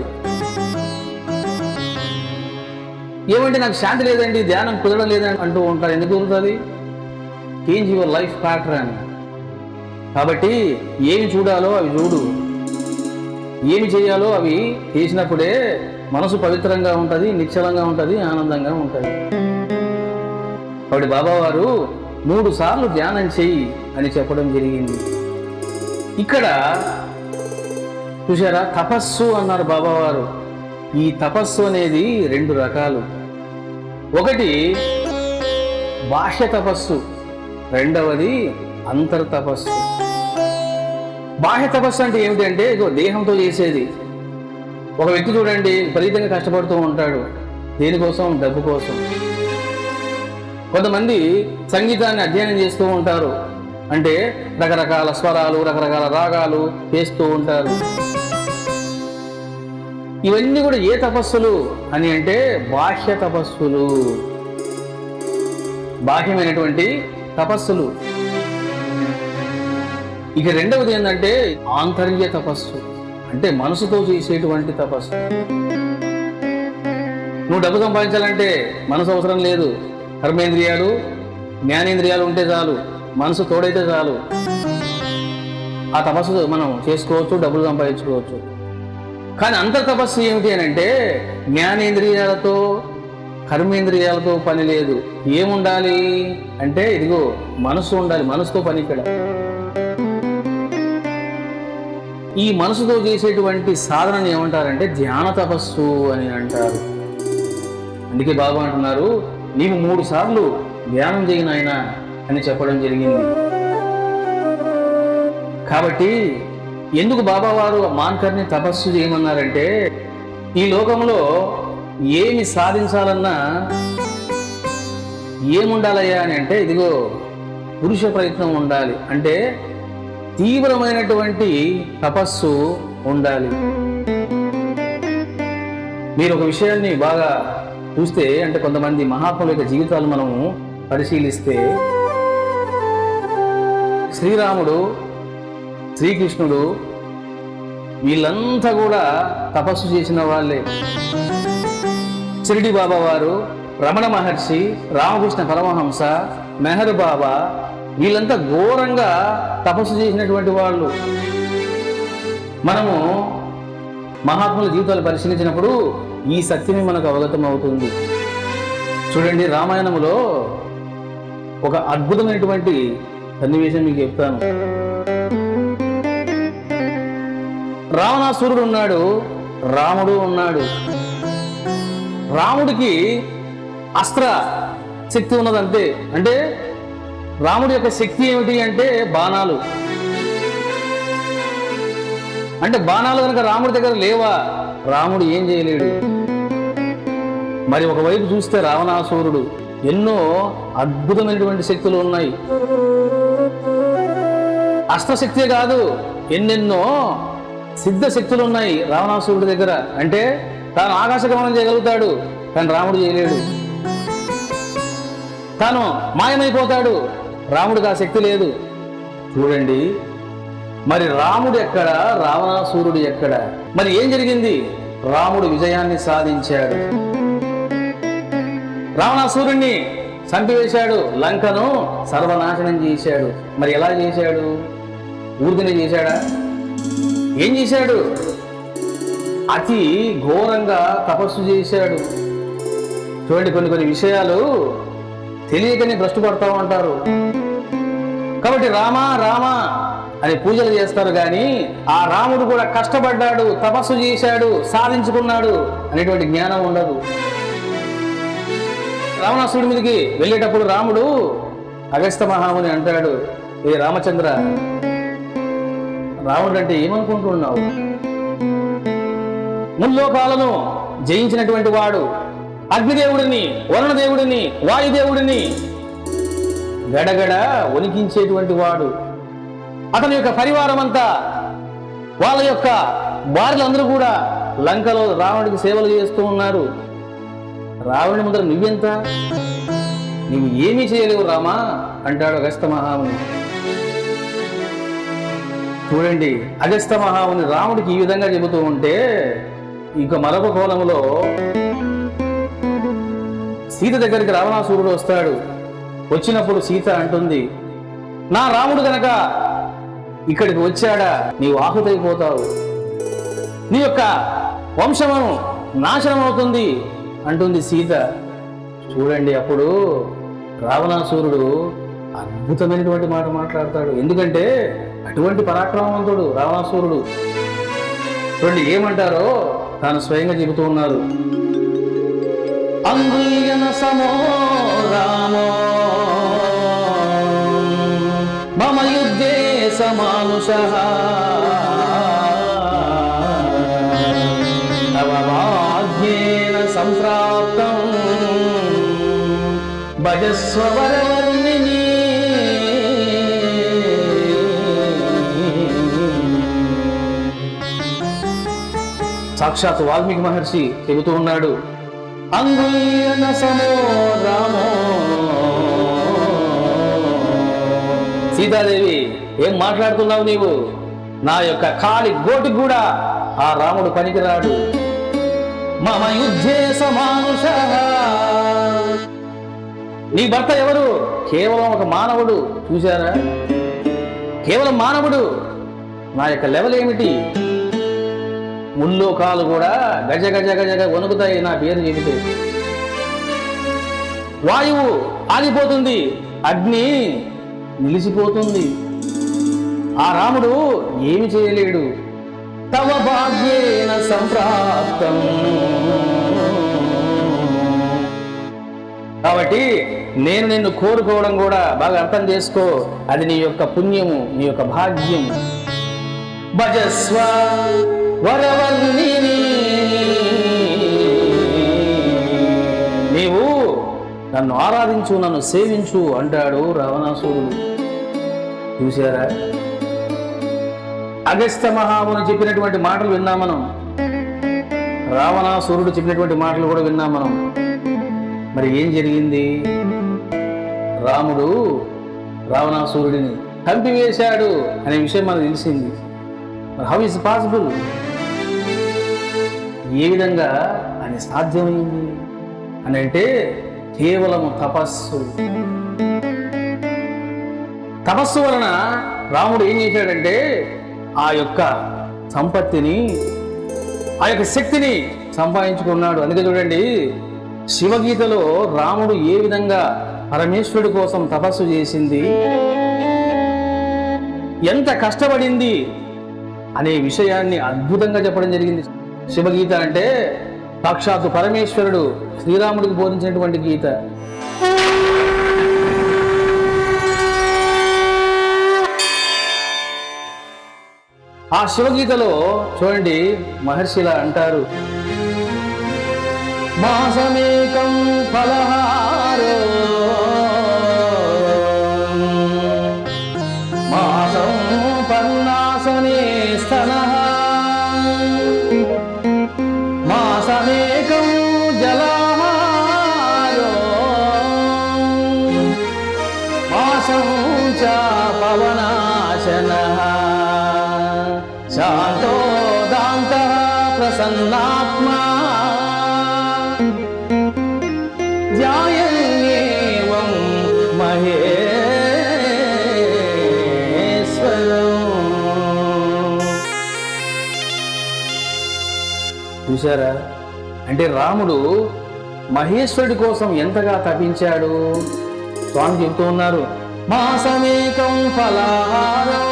ఏమంటే నాకు శాంతి లేదండి ధ్యానం కుదరడం లేదని అంటూ ఉంటారు ఎందుకు కుదురుతుంది చేంజ్ యువర్ లైఫ్ ప్యాటర్న్ కాబట్టి ఏమి చూడాలో అవి చూడు ఏమి చేయాలో అవి చేసినప్పుడే మనసు పవిత్రంగా ఉంటుంది నిశ్చలంగా ఉంటుంది ఆనందంగా ఉంటుంది కాబట్టి బాబావారు మూడు సార్లు ధ్యానం చెయ్యి అని చెప్పడం జరిగింది ఇక్కడ చూసారా తపస్సు అన్నారు బాబావారు ఈ తపస్సు అనేది రెండు రకాలు ఒకటి బాహ్య తపస్సు రెండవది అంతర్ తపస్సు బాహ్య తపస్సు అంటే ఏమిటంటే ఇగో దేహంతో చేసేది ఒక వ్యక్తి చూడండి విపరీతంగా కష్టపడుతూ ఉంటాడు దేనికోసం డబ్బు కోసం కొంతమంది సంగీతాన్ని అధ్యయనం చేస్తూ ఉంటారు అంటే రకరకాల స్వరాలు రకరకాల రాగాలు చేస్తూ ఉంటారు ఇవన్నీ కూడా ఏ తపస్సులు అని అంటే బాహ్య తపస్సులు బాహ్యమైనటువంటి తపస్సులు ఇక రెండవది ఏంటంటే ఆంతర్య తపస్సు అంటే మనసుతో చేసేటువంటి తపస్సు నువ్వు డబ్బు సంపాదించాలంటే మనసు అవసరం లేదు కర్మేంద్రియాలు జ్ఞానేంద్రియాలు ఉంటే చాలు మనసు తోడైతే చాలు ఆ తపస్సు మనం చేసుకోవచ్చు డబ్బులు సంపాదించుకోవచ్చు కానీ అంతర్ తపస్సు ఏమిటి అని అంటే జ్ఞానేంద్రియాలతో కర్మేంద్రియాలతో పని లేదు ఏముండాలి అంటే ఇదిగో మనసు ఉండాలి మనసుతో పని ఇక్కడ ఈ మనసుతో చేసేటువంటి సాధనని ఏమంటారంటే ధ్యాన తపస్సు అని అంటారు అందుకే బాబా అంటున్నారు నీవు మూడు సార్లు ధ్యానం చేయను ఆయన అని చెప్పడం జరిగింది కాబట్టి ఎందుకు బాబా వారు మాన్కర్ని తపస్సు చేయమన్నారంటే ఈ లోకంలో ఏమి సాధించాలన్నా ఏముండాలయ్యా అని అంటే ఇదిగో పురుష ప్రయత్నం ఉండాలి అంటే తీవ్రమైనటువంటి తపస్సు ఉండాలి మీరు ఒక విషయాన్ని బాగా చూస్తే అంటే కొంతమంది మహాత్ముల యొక్క జీవితాలు మనము పరిశీలిస్తే శ్రీరాముడు శ్రీకృష్ణుడు వీళ్ళంతా కూడా తపస్సు చేసిన వాళ్ళే షిరిడి బాబా వారు రమణ మహర్షి రామకృష్ణ పరమహంస మెహర్ బాబా వీళ్ళంతా ఘోరంగా తపస్సు చేసినటువంటి వాళ్ళు మనము మహాత్ముల జీవితాలు పరిశీలించినప్పుడు ఈ సత్యమే మనకు అవగతం అవుతుంది చూడండి రామాయణములో ఒక అద్భుతమైనటువంటి సన్నివేశం మీకు చెప్తాను రావణాసురుడు ఉన్నాడు రాముడు ఉన్నాడు రాముడికి అస్త్ర శక్తి ఉన్నదంతే అంటే రాముడి యొక్క శక్తి ఏమిటి అంటే బాణాలు అంటే బాణాలు కనుక రాముడి దగ్గర లేవా రాముడు ఏం చేయలేడు మరి ఒకవైపు చూస్తే రావణాసురుడు ఎన్నో అద్భుతమైనటువంటి శక్తులు ఉన్నాయి అస్త్రశక్తే కాదు ఎన్నెన్నో సిద్ధ శక్తులు ఉన్నాయి రావణాసురుడి దగ్గర అంటే తాను ఆకాశగమనం చేయగలుగుతాడు కానీ రాముడు చేయలేడు తాను మాయమైపోతాడు రాముడికి ఆ శక్తి లేదు చూడండి మరి రాముడు ఎక్కడ రావణాసురుడు ఎక్కడ మరి ఏం జరిగింది రాముడు విజయాన్ని సాధించాడు రావణాసురుణ్ణి చంపివేశాడు లంకను సర్వనాశనం చేశాడు మరి ఎలా చేశాడు ఊరికనే చేశాడా ఏం చేశాడు అతి ఘోరంగా తపస్సు చేశాడు చూడండి కొన్ని కొన్ని విషయాలు తెలియకనే భ్రష్టు పడతా ఉంటారు కాబట్టి రామా రామా అని పూజలు చేస్తారు కానీ ఆ రాముడు కూడా కష్టపడ్డాడు తపస్సు చేశాడు సాధించుకున్నాడు అనేటువంటి జ్ఞానం ఉండదు రావణాసుడి మీదకి వెళ్ళేటప్పుడు రాముడు అగస్త మహాముని అంటాడు ఏ రామచంద్ర రాముడు అంటే ఏమనుకుంటున్నావు ముల్లోకాలను జయించినటువంటి వాడు అగ్నిదేవుడిని వరుణదేవుడిని వాయుదేవుడిని గడగడ వణికించేటువంటి వాడు అతని యొక్క పరివారం అంతా వాళ్ళ యొక్క భార్యలందరూ కూడా లంకలో రావణుడికి సేవలు చేస్తూ ఉన్నారు రావణుని ముందర నువ్వెంత నీవు ఏమీ చేయలేవు రామా అంటాడు అగస్త మహాముని చూడండి అగస్త మహాముని రాముడికి ఈ విధంగా చెబుతూ ఉంటే ఇక మరొక కోణంలో సీత దగ్గరికి రావణాసురుడు వస్తాడు వచ్చినప్పుడు సీత అంటుంది నా రాముడు గనక ఇక్కడికి వచ్చాడా నీవు ఆహుతైపోతావు నీ యొక్క వంశము నాశనం అవుతుంది అంటుంది సీత చూడండి అప్పుడు రావణాసురుడు అద్భుతమైనటువంటి మాట మాట్లాడతాడు ఎందుకంటే అటువంటి పరాక్రమవంతుడు రావణాసురుడు చూడండి ఏమంటారో తాను స్వయంగా చెబుతూ ఉన్నారు అంగుల్యన సమో రామో మమ యుద్ధే సమానుష తవ వాగ్యేన సంప్రాప్తం భజస్వ వరవర్ణిని సాక్షాత్ వాల్మీకి మహర్షి చెబుతూ ఉన్నాడు అంగుల్యన సమో రామో సీతాదేవి ఏం మాట్లాడుతున్నావు నీవు నా యొక్క కాలి గోటికి కూడా ఆ రాముడు పనికిరాడు మమ యుద్ధే సమానుష నీ భర్త ఎవరు కేవలం ఒక మానవుడు చూశారా కేవలం మానవుడు నా యొక్క లెవెల్ ఏమిటి ముల్లోకాలు కూడా గజ గజ గజ గజ వణుకుతాయి నా పేరు చెబితే వాయువు ఆగిపోతుంది అగ్ని నిలిచిపోతుంది ఆ రాముడు ఏమి చేయలేడు తవ భాగ్యేన సంప్రాప్తం కాబట్టి నేను నిన్ను కోరుకోవడం కూడా బాగా అర్థం చేసుకో అది నీ యొక్క పుణ్యము నీ యొక్క భాగ్యం భజస్వ వరవల్లిని నన్ను ఆరాధించు నన్ను సేవించు అంటాడు రావణాసురుడు చూశారా అగస్త్య మహాముని చెప్పినటువంటి మాటలు విన్నాం మనం రావణాసురుడు చెప్పినటువంటి మాటలు కూడా విన్నాం మనం మరి ఏం జరిగింది రాముడు రావణాసురుడిని చంపివేశాడు అనే విషయం మనకు తెలిసింది మరి హౌ ఇస్ పాసిబుల్ ఏ విధంగా అని సాధ్యమైంది అని అంటే కేవలం తపస్సు తపస్సు వలన రాముడు ఏం చేశాడంటే ఆ యొక్క సంపత్తిని ఆ యొక్క శక్తిని సంపాదించుకున్నాడు అందుకే చూడండి శివగీతలో రాముడు ఏ విధంగా పరమేశ్వరుడి కోసం తపస్సు చేసింది ఎంత కష్టపడింది అనే విషయాన్ని అద్భుతంగా చెప్పడం జరిగింది శివగీత అంటే సాక్షాత్తు పరమేశ్వరుడు శ్రీరాముడికి బోధించినటువంటి గీత ఆ శివగీతలో చూడండి మహర్షిలా అంటారు మాసమేకం ఫలహారో మాసం పన్నాసనే స్తనః మాసమేకం జలహారో మాసం చ పవనాశనః శాంతో దాంతః ప్రసన్నాత్మా ధ్యాయేవం మహేశ్వరం చూసారా అంటే రాముడు మహేశ్వరుడి కోసం ఎంతగా తపించాడు స్వామి చెబుతూ ఉన్నారు మాసమేకం ఫలాహారం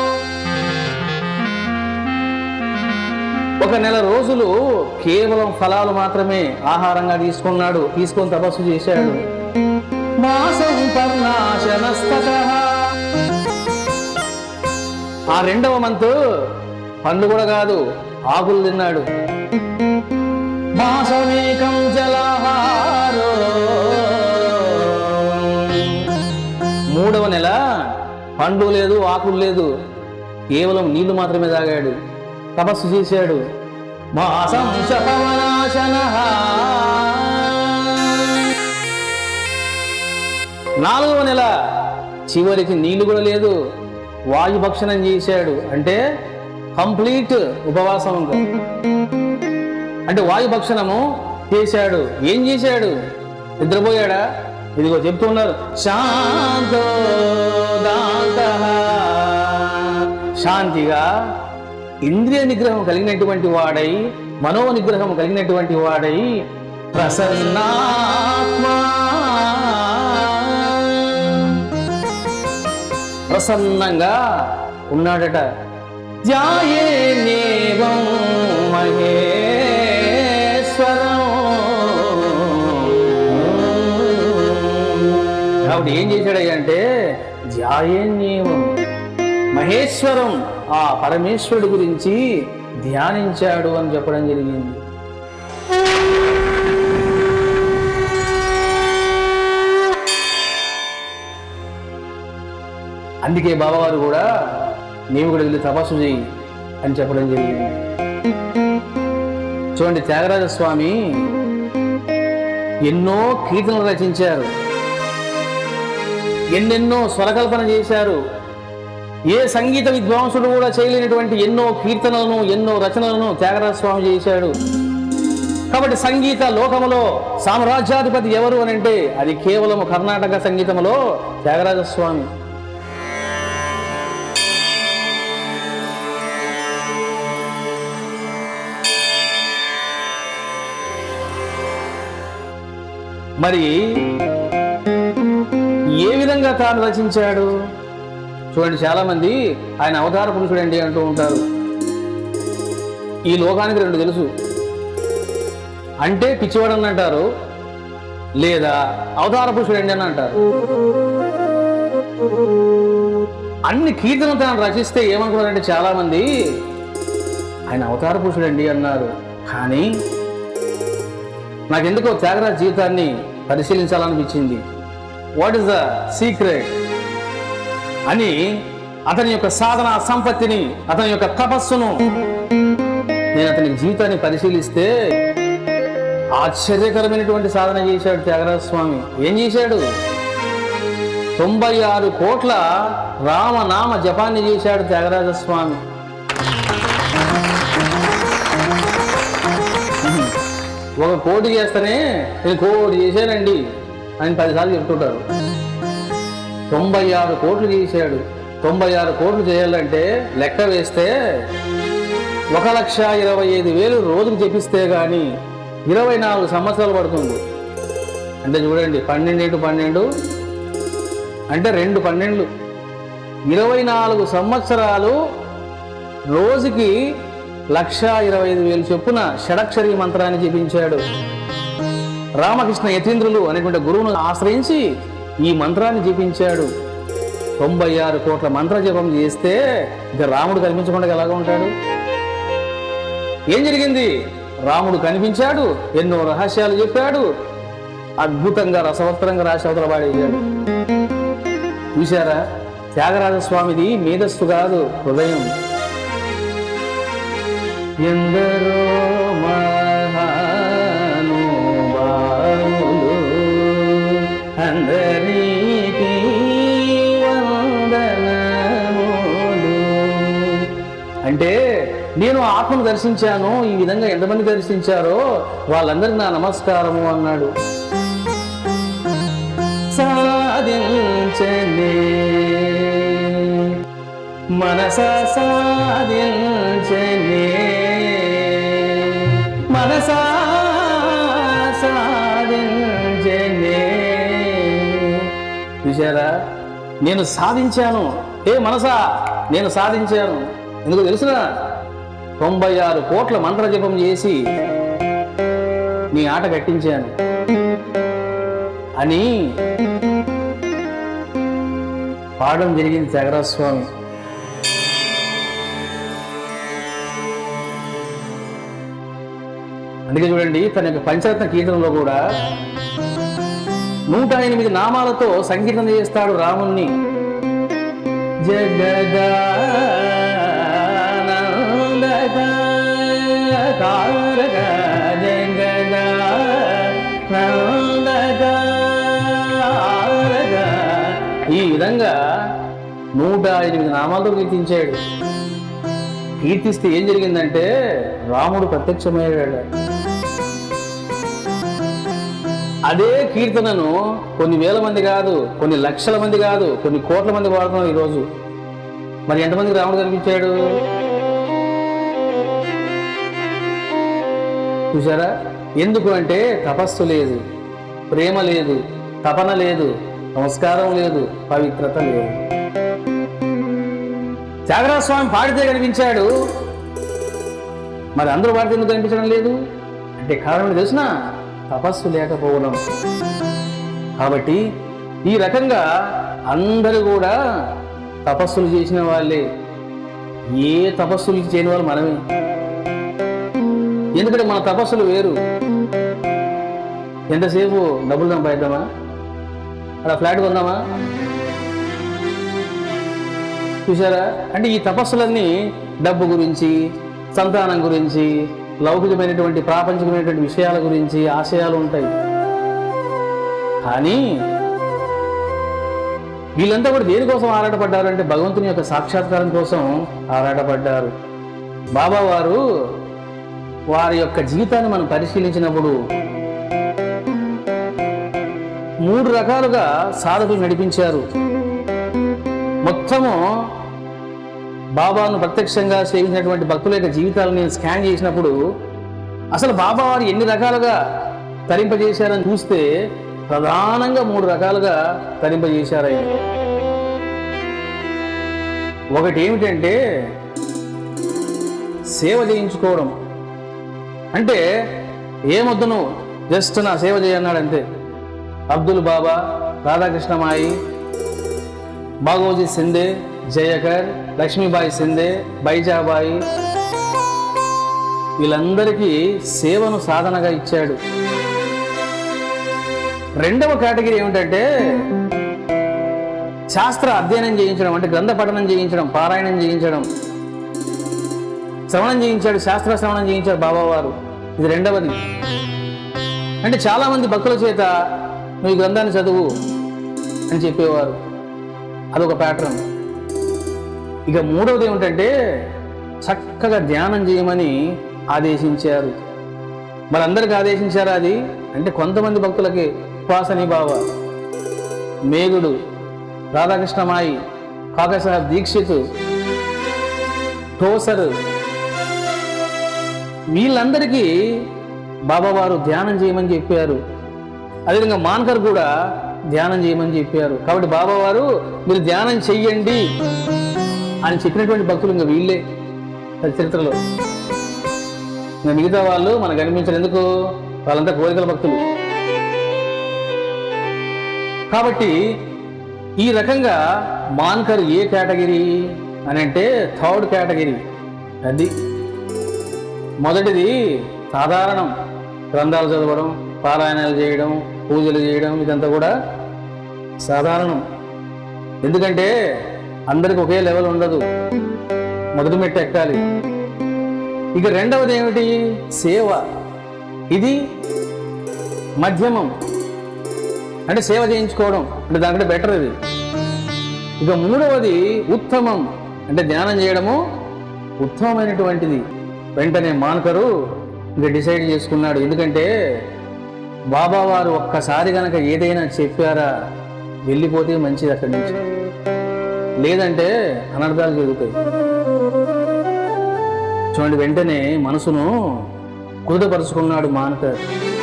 ఒక నెల రోజులు కేవలం ఫలాలు మాత్రమే ఆహారంగా తీసుకున్నాడు తీసుకొని తపస్సు చేశాడు మాసం పర్ణాశనస్తత ఆ రెండవ మంత్ పండ్లు కూడా కాదు ఆకులు తిన్నాడు మాసమేకం జలహారో మూడవ నెల పండు లేదు ఆకులు లేదు కేవలం నీళ్లు మాత్రమే తాగాడు తపస్సు చేశాడు మాసం చ పవనాశనః. నాలుగవ నెల చివరికి నీళ్లు కూడా లేదు వాయు భక్షణం చేశాడు అంటే కంప్లీట్ ఉపవాసం ఇంకా అంటే వాయు భక్షణము చేశాడు ఏం చేశాడు నిద్రపోయాడా ఇదిగో చెప్తున్నారు శాంతో దాంతః. శాంతిగా ఇంద్రియ నిగ్రహం కలిగినటువంటి వాడై మనో నిగ్రహం కలిగినటువంటి వాడై ప్రసన్నాత్మా ప్రసన్నంగా ఉన్నాడట ధ్యాయే నేవం మహేశ్వరం కాబట్టి ఏం చేశాడయ్య అంటే ధ్యాయేన్యేవం మహేశ్వరం ఆ పరమేశ్వరుడి గురించి ధ్యానించాడు అని చెప్పడం జరిగింది అందుకే బాబావారు కూడా నీవు కూడా వెళ్ళి తపస్సు చేయి అని చెప్పడం జరిగింది చూడండి త్యాగరాజ స్వామి ఎన్నో కీర్తనలు రచించారు ఎన్నెన్నో స్వరకల్పన చేశారు ఏ సంగీత విద్వాంసుడు కూడా చేయలేనటువంటి ఎన్నో కీర్తనలను ఎన్నో రచనలను త్యాగరాజ స్వామి చేశాడు కాబట్టి సంగీత లోకములో సామ్రాజ్యాధిపతి ఎవరు అని అంటే అది కేవలం కర్ణాటక సంగీతములో త్యాగరాజ స్వామి మరి ఏ విధంగా తాను రచించాడు చూడండి చాలా మంది ఆయన అవతార పురుషుడండి అంటూ ఉంటారు ఈ లోకానికి రెండు తెలుసు అంటే పిచ్చివాడని అంటారు లేదా అవతార పురుషుడండి అని అంటారు అన్ని కీర్తనలు తాను రచిస్తే ఏమనుకున్నారంటే చాలా మంది ఆయన అవతార పురుషుడండి అన్నారు కానీ నాకెందుకో త్యాగరాజ జీవితాన్ని పరిశీలించాలనిపించింది వాట్ ఇస్ ద సీక్రెట్ అని అతని యొక్క సాధన సంపత్తిని అతని యొక్క తపస్సును నేను అతని జీవితాన్ని పరిశీలిస్తే ఆశ్చర్యకరమైనటువంటి సాధన చేశాడు త్యాగరాజ స్వామి ఏం చేశాడు తొంభై ఆరు కోట్ల రామనామ జపాన్ని చేశాడు త్యాగరాజ స్వామి ఒక కోటి చేస్తేనే నేను కోటి చేశానండి అని పదిసార్లు చెప్తుంటారు తొంభై ఆరు కోట్లు చేశాడు తొంభై ఆరు కోట్లు చేయాలంటే లెక్క వేస్తే ఒక లక్ష ఇరవై ఐదు వేలు రోజుకు చెప్పిస్తే కానీ ఇరవై నాలుగు సంవత్సరాలు పడుతుంది అంటే చూడండి పన్నెండు ఇంటూ పన్నెండు అంటే రెండు పన్నెండు ఇరవై నాలుగు సంవత్సరాలు రోజుకి లక్ష ఇరవై ఐదు వేలు చొప్పున షడక్షరి మంత్రాన్ని జపించాడు రామకృష్ణ యతీంద్రులు అనేటువంటి గురువును ఆశ్రయించి ఈ మంత్రాన్ని జపించాడు తొంభై ఆరు కోట్ల మంత్ర జపం చేస్తే ఇక రాముడు కనిపించకుండా ఎలాగ ఉంటాడు ఏం జరిగింది రాముడు కనిపించాడు ఎన్నో రహస్యాలు చెప్పాడు అద్భుతంగా రసవత్తరంగా రాసి అవతల పాడేశాడు చూశారా త్యాగరాజ స్వామిది మేధస్సు కాదు హృదయం ఎందరో మహానుభావులు అందరికీ వందనములు. అంటే నేను ఆత్మను దర్శించాను ఈ విధంగా ఎంతమంది దర్శించారో వాళ్ళందరికీ నా నమస్కారము అన్నాడు సాధించలే మనస సాధించలే మనస సాధించలే చూసారా నేను సాధించాను ఏ మనసా నేను సాధించాను ఎందుకు తెలుసునా తొంభై ఆరు కోట్ల మంత్ర జపం చేసి నీ ఆట కట్టించాను అని పాడడం జరిగింది త్యాగరాజ స్వామి అందుకే చూడండి తన యొక్క పంచరత్న కీర్తనలో కూడా నూట ఎనిమిది నామాలతో సంకీర్తన చేస్తాడు రాముణ్ణి జగదానందక తారక జగదానందక తారక. ఈ విధంగా నూట ఎనిమిది నామాలతో కీర్తించాడు కీర్తిస్తే ఏం జరిగిందంటే రాముడు ప్రత్యక్షమయ్యాడు అదే కీర్తనను కొన్ని వేల మంది కాదు కొన్ని లక్షల మంది కాదు కొన్ని కోట్ల మంది వాడుతున్నారు ఈరోజు మరి ఎంతమందికి రాముడు కనిపించాడు చూసారా ఎందుకు అంటే తపస్సు లేదు ప్రేమ లేదు తపన లేదు సంస్కారం లేదు పవిత్రత లేదు త్యాగరాజ స్వామి పాడితే కనిపించాడు మరి అందరూ పాడితే ఎందుకు కనిపించడం లేదు అంటే కారణం తెలిసిన తపస్సు లేకపోవడం కాబట్టి ఈ రకంగా అందరూ కూడా తపస్సులు చేసిన వాళ్ళే ఏ తపస్సులు చేయని వాళ్ళు మనమే ఎందుకంటే మన తపస్సులు వేరు ఎంతసేపు డబ్బులు సంపాదిద్దామా అలా ఫ్లాట్ కొందామా చూసారా అంటే ఈ తపస్సులన్నీ డబ్బు గురించి సంతానం గురించి లౌకికమైనటువంటి ప్రాపంచికమైనటువంటి విషయాల గురించి ఆశయాలు ఉంటాయి కానీ వీళ్ళంతా కూడా దేనికోసం ఆరాటపడ్డారు అంటే భగవంతుని యొక్క సాక్షాత్కారం కోసం ఆరాటపడ్డారు బాబా వారు వారి యొక్క జీవితాన్ని మనం పరిశీలించినప్పుడు మూడు రకాలుగా సాధకులు నడిపించారు మొత్తము బాబాను ప్రత్యక్షంగా సేవించినటువంటి భక్తుల యొక్క జీవితాలను నేను స్కాన్ చేసినప్పుడు అసలు బాబా వారు ఎన్ని రకాలుగా తరింపజేశారని చూస్తే ప్రధానంగా మూడు రకాలుగా తరింపజేశారు ఆయన ఒకటి ఏమిటంటే సేవ చేయించుకోవడం అంటే ఏమొద్దును జస్ట్ నా సేవ చేయన్నాడు అంతే అబ్దుల్ బాబా రాధాకృష్ణమాయి బాగోజీ సిందే జయకర్ లక్ష్మీబాయి సిందే బైజాబాయి వీళ్ళందరికీ సేవను సాధనగా ఇచ్చాడు రెండవ కేటగిరీ ఏమిటంటే శాస్త్ర అధ్యయనం చేయించడం అంటే గ్రంథ పఠనం చేయించడం పారాయణం చేయించడం శ్రవణం చేయించాడు శాస్త్ర శ్రవణం చేయించాడు బాబావారు ఇది రెండవది అంటే చాలా మంది భక్తుల చేత నువ్వు ఈ గ్రంథాన్ని చదువు అని చెప్పేవారు అదొక ప్యాటర్న్ ఇక మూడవది ఏమిటంటే చక్కగా ధ్యానం చేయమని ఆదేశించారు మరి అందరికి ఆదేశించారా అది అంటే కొంతమంది భక్తులకి ఉపాసని బావ మేగుడు రాధాకృష్ణమాయి కాకసాహెబ్ దీక్షిత్ టోసర్ వీళ్ళందరికీ బాబావారు ధ్యానం చేయమని చెప్పారు అదేవిధంగా మాన్కర్ కూడా ధ్యానం చేయమని చెప్పారు కాబట్టి బాబావారు మీరు ధ్యానం చెయ్యండి అని చెప్పినటువంటి భక్తులు ఇంకా వీళ్ళే అది చరిత్రలో ఇంకా మిగతా వాళ్ళు మనకు అనిపించరు ఎందుకు వాళ్ళంతా కోరికల భక్తులు కాబట్టి ఈ రకంగా మాన్కర్ ఏ కేటగిరీ అని అంటే థర్డ్ కేటగిరీ అది మొదటిది సాధారణం గ్రంథాలు చదవడం పారాయణాలు చేయడం పూజలు చేయడం ఇదంతా కూడా సాధారణం ఎందుకంటే అందరికి ఒకే లెవెల్ ఉండదు మొదటి మెట్టు ఎక్కాలి ఇక రెండవది ఏమిటి సేవ ఇది మధ్యమం అంటే సేవ చేయించుకోవడం అంటే దానికంటే బెటర్ ఇది ఇక మూడవది ఉత్తమం అంటే ధ్యానం చేయడము ఉత్తమమైనటువంటిది వెంటనే మాన్కరు ఇంకా డిసైడ్ చేసుకున్నాడు ఎందుకంటే బాబా వారు ఒక్కసారి గనక ఏదైనా చెప్పారా వెళ్ళిపోతే మంచిది అక్కడి నుంచి లేదంటే అనర్థాలు జరుగుతాయి చూడండి వెంటనే మనసును కుదుటపరుచుకున్నాడు మాన్కర్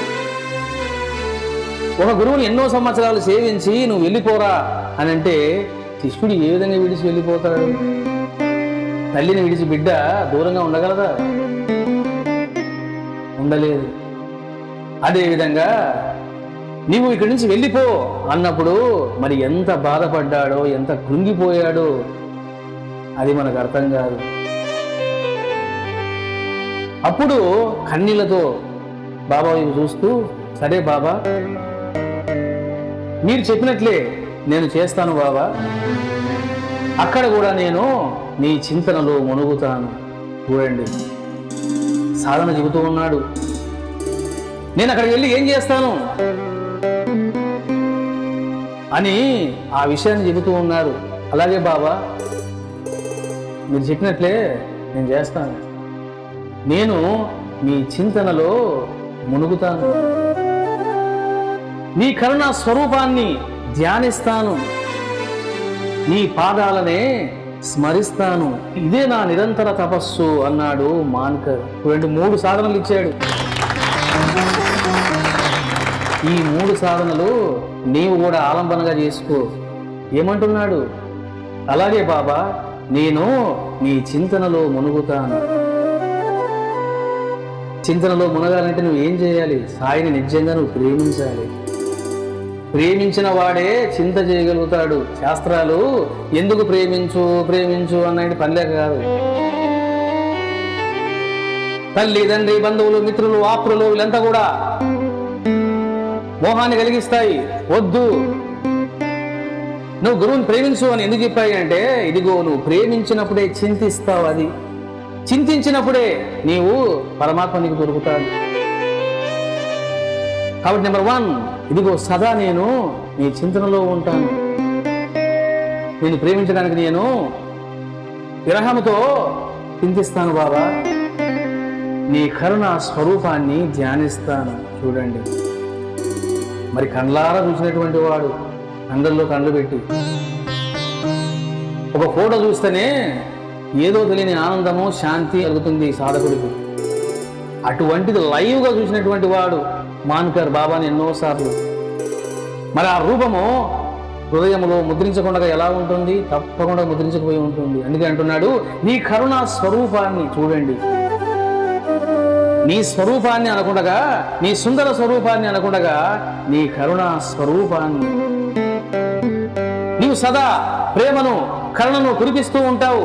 ఒక గురువుని ఎన్నో సంవత్సరాలు సేవించి నువ్వు వెళ్ళిపోరా అని అంటే శిష్యుడు ఏ విధంగా విడిచి వెళ్ళిపోతాడు తల్లిని విడిచి బిడ్డ దూరంగా ఉండగలదా ఉండలేదు అదేవిధంగా నీవు ఇక్కడి నుంచి వెళ్ళిపో అన్నప్పుడు మరి ఎంత బాధపడ్డాడో ఎంత కృంగిపోయాడో అది మనకు అర్థం కాదు అప్పుడు కన్నీళ్లతో బాబా వైపు చూస్తూ సరే బాబా మీరు చెప్పినట్లే నేను చేస్తాను బాబా అక్కడ కూడా నేను నీ చింతనలో మునుగుతాను చూడండి సాధన చెబుతూ ఉన్నాడు నేను అక్కడికి వెళ్ళి ఏం చేస్తాను అని ఆ విషయాన్ని చెబుతూ ఉన్నారు అలాగే బాబా మీరు చెప్పినట్లే నేను చేస్తాను నేను మీ చింతనలో మునుగుతాను నీ కరుణా స్వరూపాన్ని ధ్యానిస్తాను నీ పాదాలనే స్మరిస్తాను ఇదే నా నిరంతర తపస్సు అన్నాడు మాన్కర్ చూడండి మూడు సాధనలు ఇచ్చాడు ఈ మూడు సాధనలు నీవు కూడా ఆలంబనగా చేసుకో ఏమంటున్నాడు అలాగే బాబా నేను నీ చింతనలో మునుగుతాను చింతనలో మునగాలంటే నువ్వు ఏం చేయాలి సాయిని నిజంగా నువ్వు ప్రేమించాలి ప్రేమించిన వాడే చింత చేయగలుగుతాడు శాస్త్రాలు ఎందుకు ప్రేమించు ప్రేమించు అన్నది పనిలే కాదు తల్లి తండ్రి బంధువులు మిత్రులు ఆప్రులు వీళ్ళంతా కూడా మోహాన్ని కలిగిస్తాయి వద్దు నువ్వు గురువుని ప్రేమించు అని ఎందుకు చెప్పాయి అంటే ఇదిగో నువ్వు ప్రేమించినప్పుడే చింతిస్తావు అది చింతించినప్పుడే నీవు పరమాత్మ నీకు దొరుకుతాడు కాబట్టి నెంబర్ వన్ ఇదిగో సదా నేను నీ చింతనలో ఉంటాను నేను ప్రేమించడానికి నేను విరహముతో చింతిస్తాను బాబా నీ కరుణ స్వరూపాన్ని ధ్యానిస్తాను చూడండి మరి కండ్లారా చూసినటువంటి వాడు అందరిలో కండ్లు పెట్టి ఒక ఫోటో చూస్తేనే ఏదో తెలియని ఆనందము శాంతి కలుగుతుంది సాధకుడికి అటువంటిది లైవ్గా చూసినటువంటి వాడు మాన్కర్ బాబాని ఎన్నోసార్లు మరి ఆ రూపము హృదయంలో ముద్రించకుండా ఎలా ఉంటుంది తప్పకుండా ముద్రించకపోయి ఉంటుంది అందుకే అంటున్నాడు నీ కరుణా స్వరూపాన్ని చూడండి నీ స్వరూపాన్ని అనకుండగా నీ సుందర స్వరూపాన్ని అనకుండగా నీ కరుణా స్వరూపాన్ని నీవు సదా ప్రేమను కరుణను కురిపిస్తూ ఉంటావు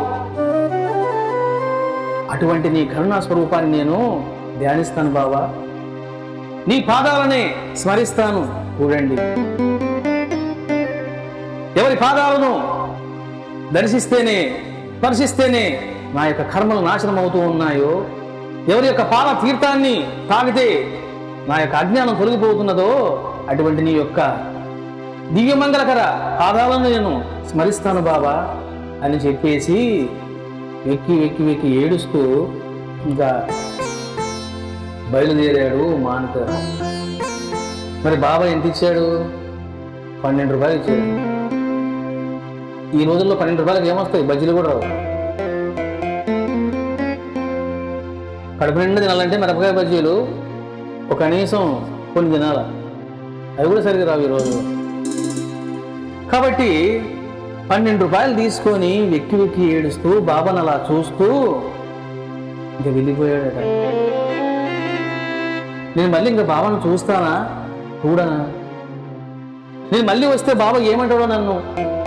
అటువంటి నీ కరుణా స్వరూపాన్ని నేను ధ్యానిస్తాను బావా నీ పాదాలనే స్మరిస్తాను చూడండి ఎవరి పాదాలను దర్శిస్తేనే స్పర్శిస్తేనే నా యొక్క కర్మలు నాశనం అవుతూ ఉన్నాయో ఎవరి యొక్క పాద తీర్థాన్ని తాగితే నా యొక్క అజ్ఞానం తొలగిపోతున్నదో అటువంటి నీ యొక్క దివ్యమంగళకర పాదాలను నేను స్మరిస్తాను బాబా అని చెప్పేసి వెక్కి వెక్కి వెక్కి ఏడుస్తూ ఇంకా బయలుదేరాడు మానక మరి బాబా ఎంత ఇచ్చాడు పన్నెండు రూపాయలు ఇచ్చాడు ఈ రోజుల్లో పన్నెండు రూపాయలకి ఏమొస్తాయి బజ్జీలు కూడా రావు కడుపు నిండా తినాలంటే మిరపకాయ బజ్జీలు ఒక కనీసం కొన్ని తినాల అవి కూడా సరిగ్గా రావు ఈరోజు కాబట్టి పన్నెండు రూపాయలు తీసుకొని వెక్కి వెక్కి ఏడుస్తూ బాబాను అలా చూస్తూ ఇంకా వెళ్ళిపోయాడట నేను మళ్ళీ ఇంకా బాబాను చూస్తానా చూడనా నేను మళ్ళీ వస్తే బాబా ఏమంటాడో నన్ను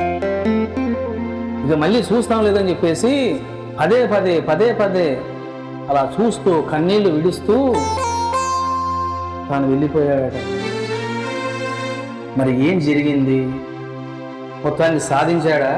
ఇక మళ్ళీ చూస్తాం లేదని చెప్పేసి పదే పదే పదే పదే అలా చూస్తూ కన్నీళ్లు విడుస్తూ తాను వెళ్ళిపోయాడట మరి ఏం జరిగింది మొత్తాన్ని సాధించాడా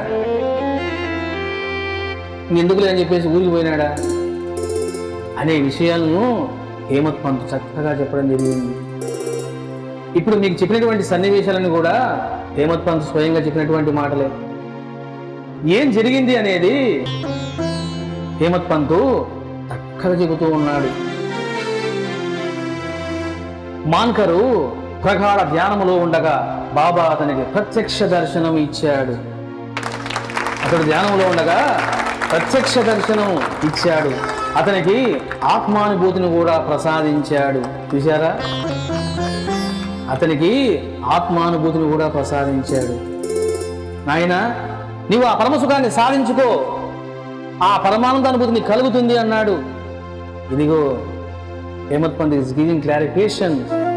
ఎందుకులే అని చెప్పేసి ఊరికి పోయినాడా అనే విషయాలను హేమత్ పంత్ చక్కగా చెప్పడం జరిగింది ఇప్పుడు మీకు చెప్పినటువంటి సన్నివేశాలను కూడా హేమత్ పంత్ స్వయంగా చెప్పినటువంటి మాటలే ఏం జరిగింది అనేది హేమత్ పంతు చక్కగా చెబుతూ ఉన్నాడు మాన్కరు ప్రగాఢ ధ్యానములో ఉండగా బాబా అతనికి ప్రత్యక్ష దర్శనం ఇచ్చాడు అతడు ధ్యానంలో ఉండగా ప్రత్యక్ష దర్శనం ఇచ్చాడు అతనికి ఆత్మానుభూతిని కూడా ప్రసాదించాడు చూశారా అతనికి ఆత్మానుభూతిని కూడా ప్రసాదించాడు నాయన నీవు ఆ పరమసుఖాన్ని సాధించుకో ఆ పరమానంద అనుభూతి నీకు కలుగుతుంది అన్నాడు ఇదిగో Hemant Pant is giving clarification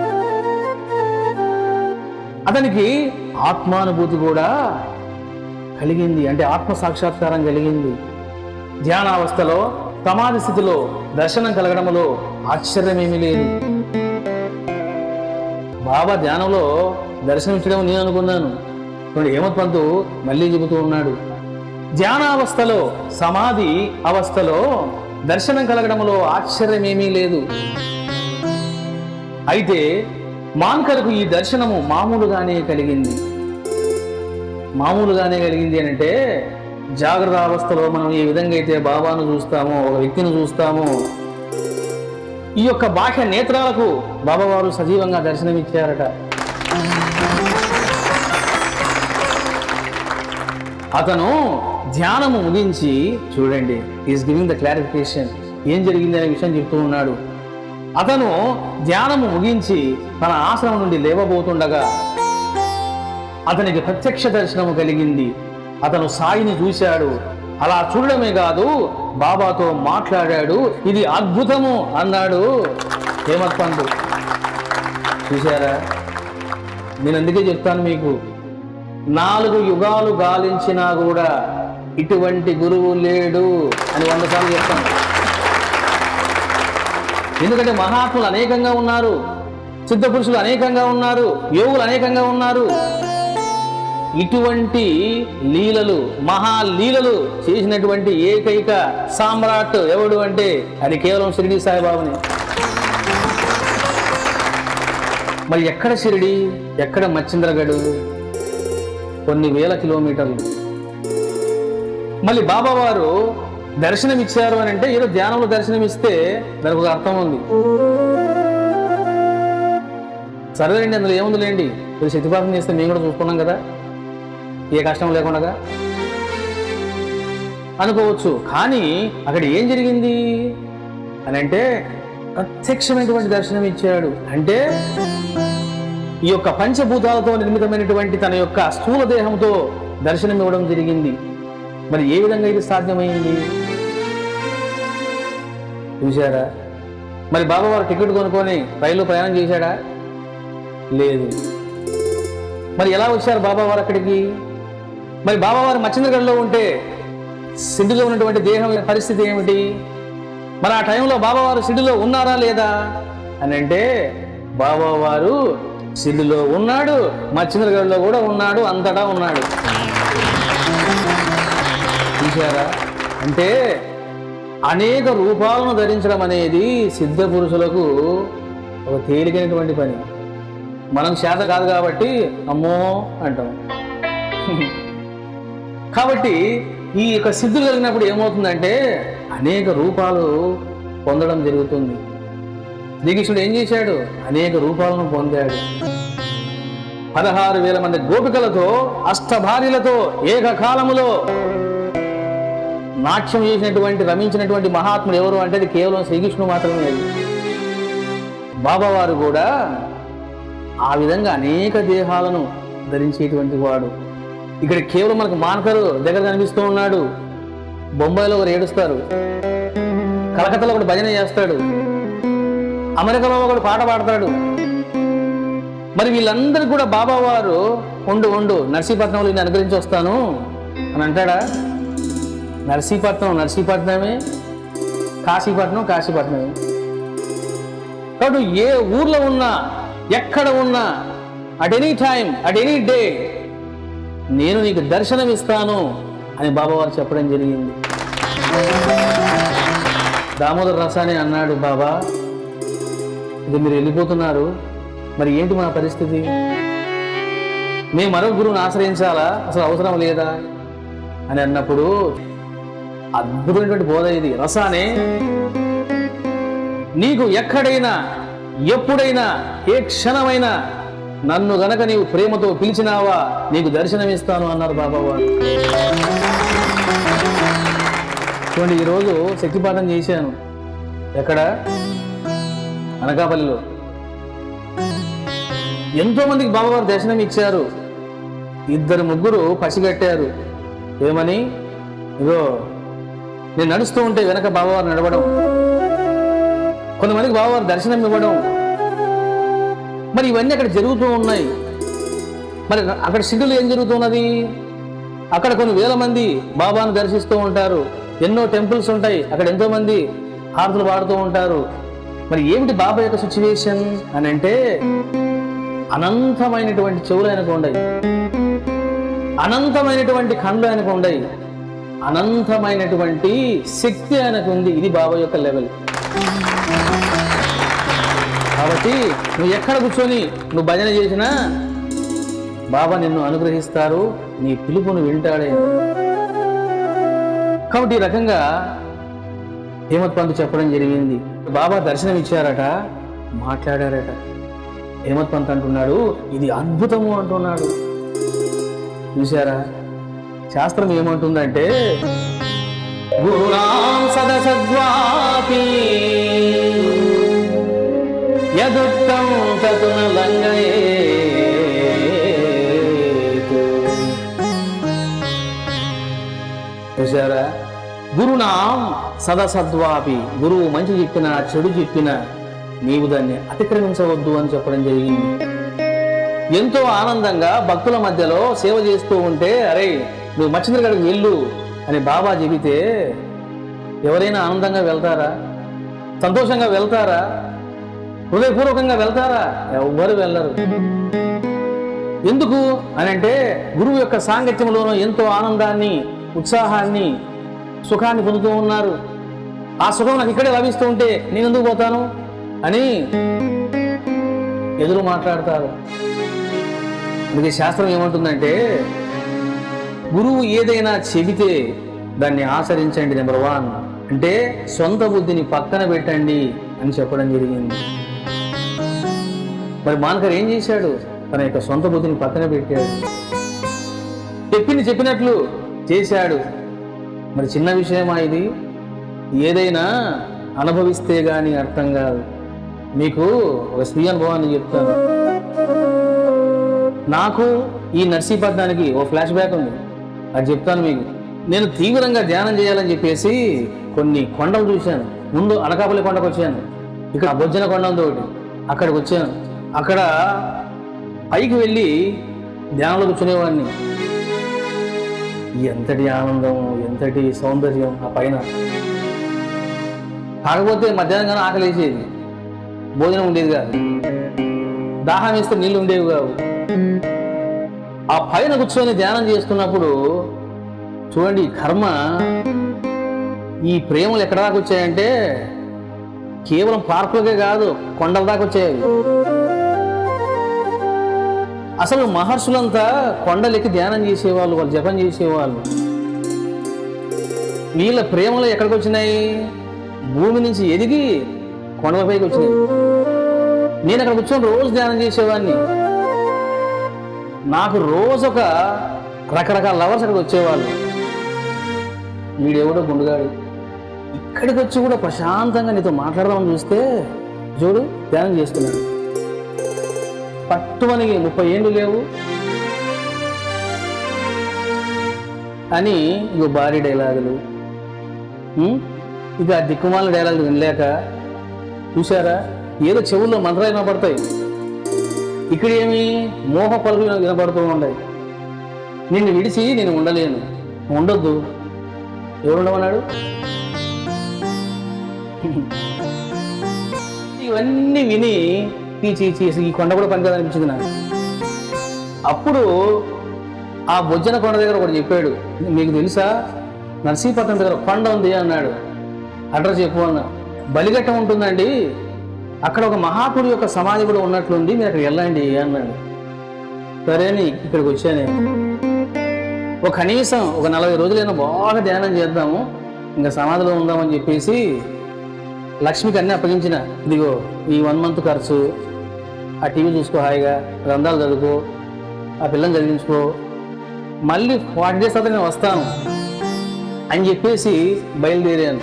అతనికి ఆత్మానుభూతి కూడా కలిగింది అంటే ఆత్మ సాక్షాత్కారం కలిగింది ధ్యానావస్థలో సమాధి స్థితిలో దర్శనం కలగడంలో ఆశ్చర్యమేమీ లేదు బాబా ధ్యానంలో దర్శనమిచ్చడం నేను అనుకున్నాను ఇప్పుడు హేమత్ పంతు మళ్ళీ చెబుతూ ఉన్నాడు ధ్యానావస్థలో సమాధి అవస్థలో దర్శనం కలగడంలో ఆశ్చర్యమేమీ లేదు అయితే మాన్కర్కు ఈ దర్శనము మామూలుగానే కలిగింది మామూలుగానే కలిగింది అని అంటే జాగ్రత్త అవస్థలో మనం ఏ విధంగా అయితే బాబాను చూస్తామో ఒక వ్యక్తిని చూస్తామో ఈ యొక్క బాహ్య నేత్రాలకు బాబావారు సజీవంగా దర్శనమిచ్చారట అతను ధ్యానము ముగించి చూడండి ఈస్ గివింగ్ ద క్లారిఫికేషన్ ఏం జరిగింది అనే విషయం చెప్తూ ఉన్నాడు అతను ధ్యానము ముగించి తన ఆశ్రమం నుండి లేవబోతుండగా అతనికి ప్రత్యక్ష దర్శనము కలిగింది అతను సాయిని చూశాడు అలా చూడడమే కాదు బాబాతో మాట్లాడాడు ఇది అద్భుతము అన్నాడు హేమత్ పంతు చూశారా నేను అందుకే చెప్తాను మీకు నాలుగు యుగాలు గాలించినా కూడా ఇటువంటి గురువు లేడు అని వంద సార్లు చెప్తాను ఎందుకంటే మహాత్ములు అనేకంగా ఉన్నారు సిద్ధ పురుషులు అనేకంగా ఉన్నారు యోగులు అనేకంగా ఉన్నారు ఇటువంటి లీలలు మహా లీలలు చేసినటువంటి ఏకైక సామ్రాట్ ఎవడు అంటే అది కేవలం షిరిడి సాయిబాబుని మరి ఎక్కడ షిరిడి ఎక్కడ మచ్చింద్రగడు కొన్ని వేల కిలోమీటర్లు మళ్ళీ బాబా వారు దర్శనం ఇచ్చారు అని అంటే ఏదో ధ్యానంలో దర్శనం ఇస్తే దానికి ఒక అర్థం ఉంది సరేలేండి అందులో ఏముందిలేండి మీరు శక్తిపాతం చేస్తే మేము కూడా చూసుకున్నాం కదా ఏ కష్టం లేకుండా అనుకోవచ్చు కానీ అక్కడ ఏం జరిగింది అని అంటే ప్రత్యక్షమైనటువంటి దర్శనం ఇచ్చాడు అంటే ఈ యొక్క పంచభూతాలతో నిర్మితమైనటువంటి తన యొక్క స్థూల దేహంతో దర్శనం ఇవ్వడం జరిగింది మరి ఏ విధంగా ఇది సాధ్యమైంది చూశారా మరి బాబావారు టికెట్ కొనుక్కొని రైలు ప్రయాణం చేశాడా లేదు మరి ఎలా వచ్చారు బాబావారు అక్కడికి మరి బాబావారు మచ్చింద్రగఢ్లో ఉంటే సిడ్డిలో ఉన్నటువంటి దేహం పరిస్థితి ఏమిటి మరి ఆ టైంలో బాబావారు సిడ్డిలో ఉన్నారా లేదా అని అంటే బాబావారు సిల్లులో ఉన్నాడు మచ్చింద్రగఢ్లో కూడా ఉన్నాడు అంతటా ఉన్నాడు చూశారా అంటే అనేక రూపాలను ధరించడం అనేది సిద్ధ పురుషులకు ఒక తేలికైనటువంటి పని మనం చేత కాదు కాబట్టి అమ్మో అంటాం కాబట్టి ఈ యొక్క సిద్ధులు కలిగినప్పుడు ఏమవుతుందంటే అనేక రూపాలు పొందడం జరుగుతుంది శ్రీకృష్ణుడు ఏం చేశాడు అనేక రూపాలను పొందాడు పదహారు వేల మంది గోపికలతో అష్టభార్యలతో ఏకకాలములో నాట్యం చేసినటువంటి రమించినటువంటి మహాత్ముడు ఎవరు అంటే అది కేవలం శ్రీకృష్ణుడు మాత్రమే అది బాబావారు కూడా ఆ విధంగా అనేక దేహాలను ధరించేటువంటి వాడు ఇక్కడ కేవలం మనకు మానకరు దగ్గర కనిపిస్తూ ఉన్నాడు బొంబాయిలో ఒకరు ఏడుస్తారు కలకత్తాలో ఒకడు భజన చేస్తాడు అమెరికాలో ఒకడు పాట పాడతాడు మరి వీళ్ళందరూ కూడా బాబా వారు ఉండు ఉండు నర్సీపట్నంలో నేను అనుగ్రహించి వస్తాను అని అంటాడా నర్సీపట్నం నర్సీపట్నమే కాశీపట్నం కాశీపట్నమే కాబట్టి నువ్వు ఏ ఊర్లో ఉన్నా ఎక్కడ ఉన్నా at any time at any day నేను నీకు దర్శనం ఇస్తాను అని బాబావారు చెప్పడం జరిగింది దామోదర రసాని అన్నాడు బాబా ఇది మీరు వెళ్ళిపోతున్నారు మరి ఏంటి మన పరిస్థితి మేము మరో గురువుని ఆశ్రయించాలా అసలు అవసరం లేదా అని అన్నప్పుడు అద్భుతమైనటువంటి బోధ ఇది రసానే నీకు ఎక్కడైనా ఎప్పుడైనా ఏ క్షణమైనా నన్ను గనక నీవు ప్రేమతో పిలిచినావా నీకు దర్శనమిస్తాను అన్నారు బాబా వారు చూడండి ఈరోజు శక్తిపాఠం చేశాను ఎక్కడ అనకాపల్లిలో ఎంతో మందికి బాబావారు దర్శనం ఇచ్చారు ఇద్దరు ముగ్గురు పసిగట్టారు ఏమని ఇగో నేను నడుస్తూ ఉంటే వెనక బాబావారు నడవడం కొంతమందికి బాబావారు దర్శనం ఇవ్వడం మరి ఇవన్నీ అక్కడ జరుగుతూ ఉన్నాయి మరి అక్కడ సిడ్డులు ఏం జరుగుతున్నది అక్కడ కొన్ని వేల మంది బాబాను దర్శిస్తూ ఉంటారు ఎన్నో టెంపుల్స్ ఉంటాయి అక్కడ ఎంతో మంది హారతులు పాడుతూ ఉంటారు మరి ఏమిటి బాబా యొక్క సిచ్యువేషన్ అని అంటే అనంతమైనటువంటి చెవులు ఆయనకు ఉండయి అనంతమైనటువంటి కళ్ళు ఆయనకు ఉండయి అనంతమైనటువంటి శక్తి ఆయనకు ఉంది ఇది బాబా యొక్క లెవెల్ కాబట్టి నువ్వు ఎక్కడ కూర్చొని నువ్వు భజన చేసినా బాబా నిన్ను అనుగ్రహిస్తారు నీ పిలుపును వింటాడే కాబట్టి ఈ రకంగా హేమత్ పంత్ చెప్పడం జరిగింది బాబా దర్శనం ఇచ్చారట మాట్లాడారట హేమత్ పంత్ అంటున్నాడు ఇది అద్భుతము అంటున్నాడు చూసారా శాస్త్రం ఏమంటుందంటే గురునాం సదసద్వాపి యదుక్తం తతున లంఘయేత్ చూసారా గురునాం సదసద్వాపి గురువు మంచి చెప్పిన చెడు చెప్పిన నీవు దాన్ని అతిక్రమించవద్దు అని చెప్పడం జరిగింది ఎంతో ఆనందంగా భక్తుల మధ్యలో సేవ చేస్తూ ఉంటే అరే నువ్వు మచ్చింద్రగడికి వెళ్ళు అని బాబా చెబితే ఎవరైనా ఆనందంగా వెళ్తారా సంతోషంగా వెళ్తారా హృదయపూర్వకంగా వెళ్తారా ఎవ్వరు వెళ్ళరు ఎందుకు అని అంటే గురువు యొక్క సాంగత్యంలోనూ ఎంతో ఆనందాన్ని ఉత్సాహాన్ని సుఖాన్ని పొందుతూ ఉన్నారు ఆ సుఖం నాకు ఇక్కడే లభిస్తూ ఉంటే నేను ఎందుకు పోతాను అని ఎదురు మాట్లాడతారు అందుకే శాస్త్రం ఏమంటుందంటే గురువు ఏదైనా చెబితే దాన్ని ఆచరించండి నెంబర్ వన్ అంటే సొంత బుద్ధిని పక్కన పెట్టండి అని చెప్పడం జరిగింది మరి మానకర్ ఏం చేశాడు తన యొక్క సొంత బుద్ధిని పక్కన పెట్టాడు చెప్పింది చెప్పినట్లు చేశాడు మరి చిన్న విషయమా ఇది ఏదైనా అనుభవిస్తే గాని అర్థం కాదు మీకు ఒక స్వీయ అనుభవాన్ని చెప్తాను నాకు ఈ నర్సీపట్నానికి ఓ ఫ్లాష్ బ్యాక్ ఉంది అది చెప్తాను మీకు నేను తీవ్రంగా ధ్యానం చేయాలని చెప్పేసి కొన్ని కొండలు చూశాను ముందు అనకాపల్లి కొండకు వచ్చాను ఇక్కడ బొజ్జన కొండ ఉంది ఒకటి అక్కడికి వచ్చాను అక్కడ పైకి వెళ్ళి ధ్యానంలో కూర్చునేవాడిని ఎంతటి ఆనందం ఎంతటి సౌందర్యం ఆ పైన కాకపోతే మధ్యాహ్నం కానీ ఆకలి వేసేది భోజనం ఉండేది కాదు దాహం వేస్తే నీళ్ళు ఉండేవి కావు ఆ పైన కూర్చొని ధ్యానం చేస్తున్నప్పుడు చూడండి ఈ కర్మ ఈ ప్రేమలు ఎక్కడ దాకా వచ్చాయంటే కేవలం పార్కులకే కాదు కొండల దాకా వచ్చాయి అసలు మహర్షులంతా కొండలెక్కి ధ్యానం చేసేవాళ్ళు వాళ్ళు జపం చేసేవాళ్ళు వీళ్ళ ప్రేమలు ఎక్కడికి వచ్చినాయి భూమి నుంచి ఎదిగి కొండలపైకి వచ్చినాయి నేను అక్కడ కూర్చొని రోజు ధ్యానం చేసేవాడిని నాకు రోజు ఒక రకరకాల లవర్స్ అక్కడికి వచ్చేవాళ్ళు వీడెవడో గుండుగాడు ఇక్కడికి వచ్చి కూడా ప్రశాంతంగా నీతో మాట్లాడదామని చూస్తే చూడు ధ్యానం చేస్తున్నాడు పట్టుమని ముప్పై ఏండ్లు లేవు అని ఇగో భారీ డైలాగులు ఉం? ఇక ఆ దిక్కుమాల డైలాగులు వినలేక చూసారా ఏదో చెవుల్లో మంత్రాలు వినపడతాయి ఇక్కడ ఏమి మోహ పలుకులు వినపడుతూ ఉన్నాయి నిన్ను విడిచి నేను ఉండలేను ఉండొద్దు ఎవరు ఉండమన్నాడు ఇవన్నీ విని చీ చీ ఈ కొండ కూడా పని అనిపించింది నాకు అప్పుడు ఆ బొజ్జన కొండ దగ్గర ఒకటి చెప్పాడు మీకు తెలుసా నర్సీపట్నం దగ్గర కొండ ఉంది అన్నాడు అడ్రస్ చెప్పు అన్నా బలిఘట్టం ఉంటుందండి అక్కడ ఒక మహాత్ముడి యొక్క సమాధి కూడా ఉన్నట్లుంది మీరు అక్కడ వెళ్ళండి అన్నాడు సరే అని ఇక్కడికి వచ్చాను ఒక కనీసం ఒక నలభై రోజులైనా బాగా ధ్యానం చేద్దాము ఇంకా సమాధిలో ఉందామని చెప్పేసి లక్ష్మికి అన్నీ అప్పగించిన ఇదిగో ఈ వన్ మంత్ ఖర్చు ఆ టీవీ చూసుకో హాయిగా గ్రంథాలు చదువుకో ఆ పిల్లని చదివించుకో మళ్ళీ ఫార్టీ డేస్ తర్వాత నేను వస్తాను అని చెప్పేసి బయలుదేరాను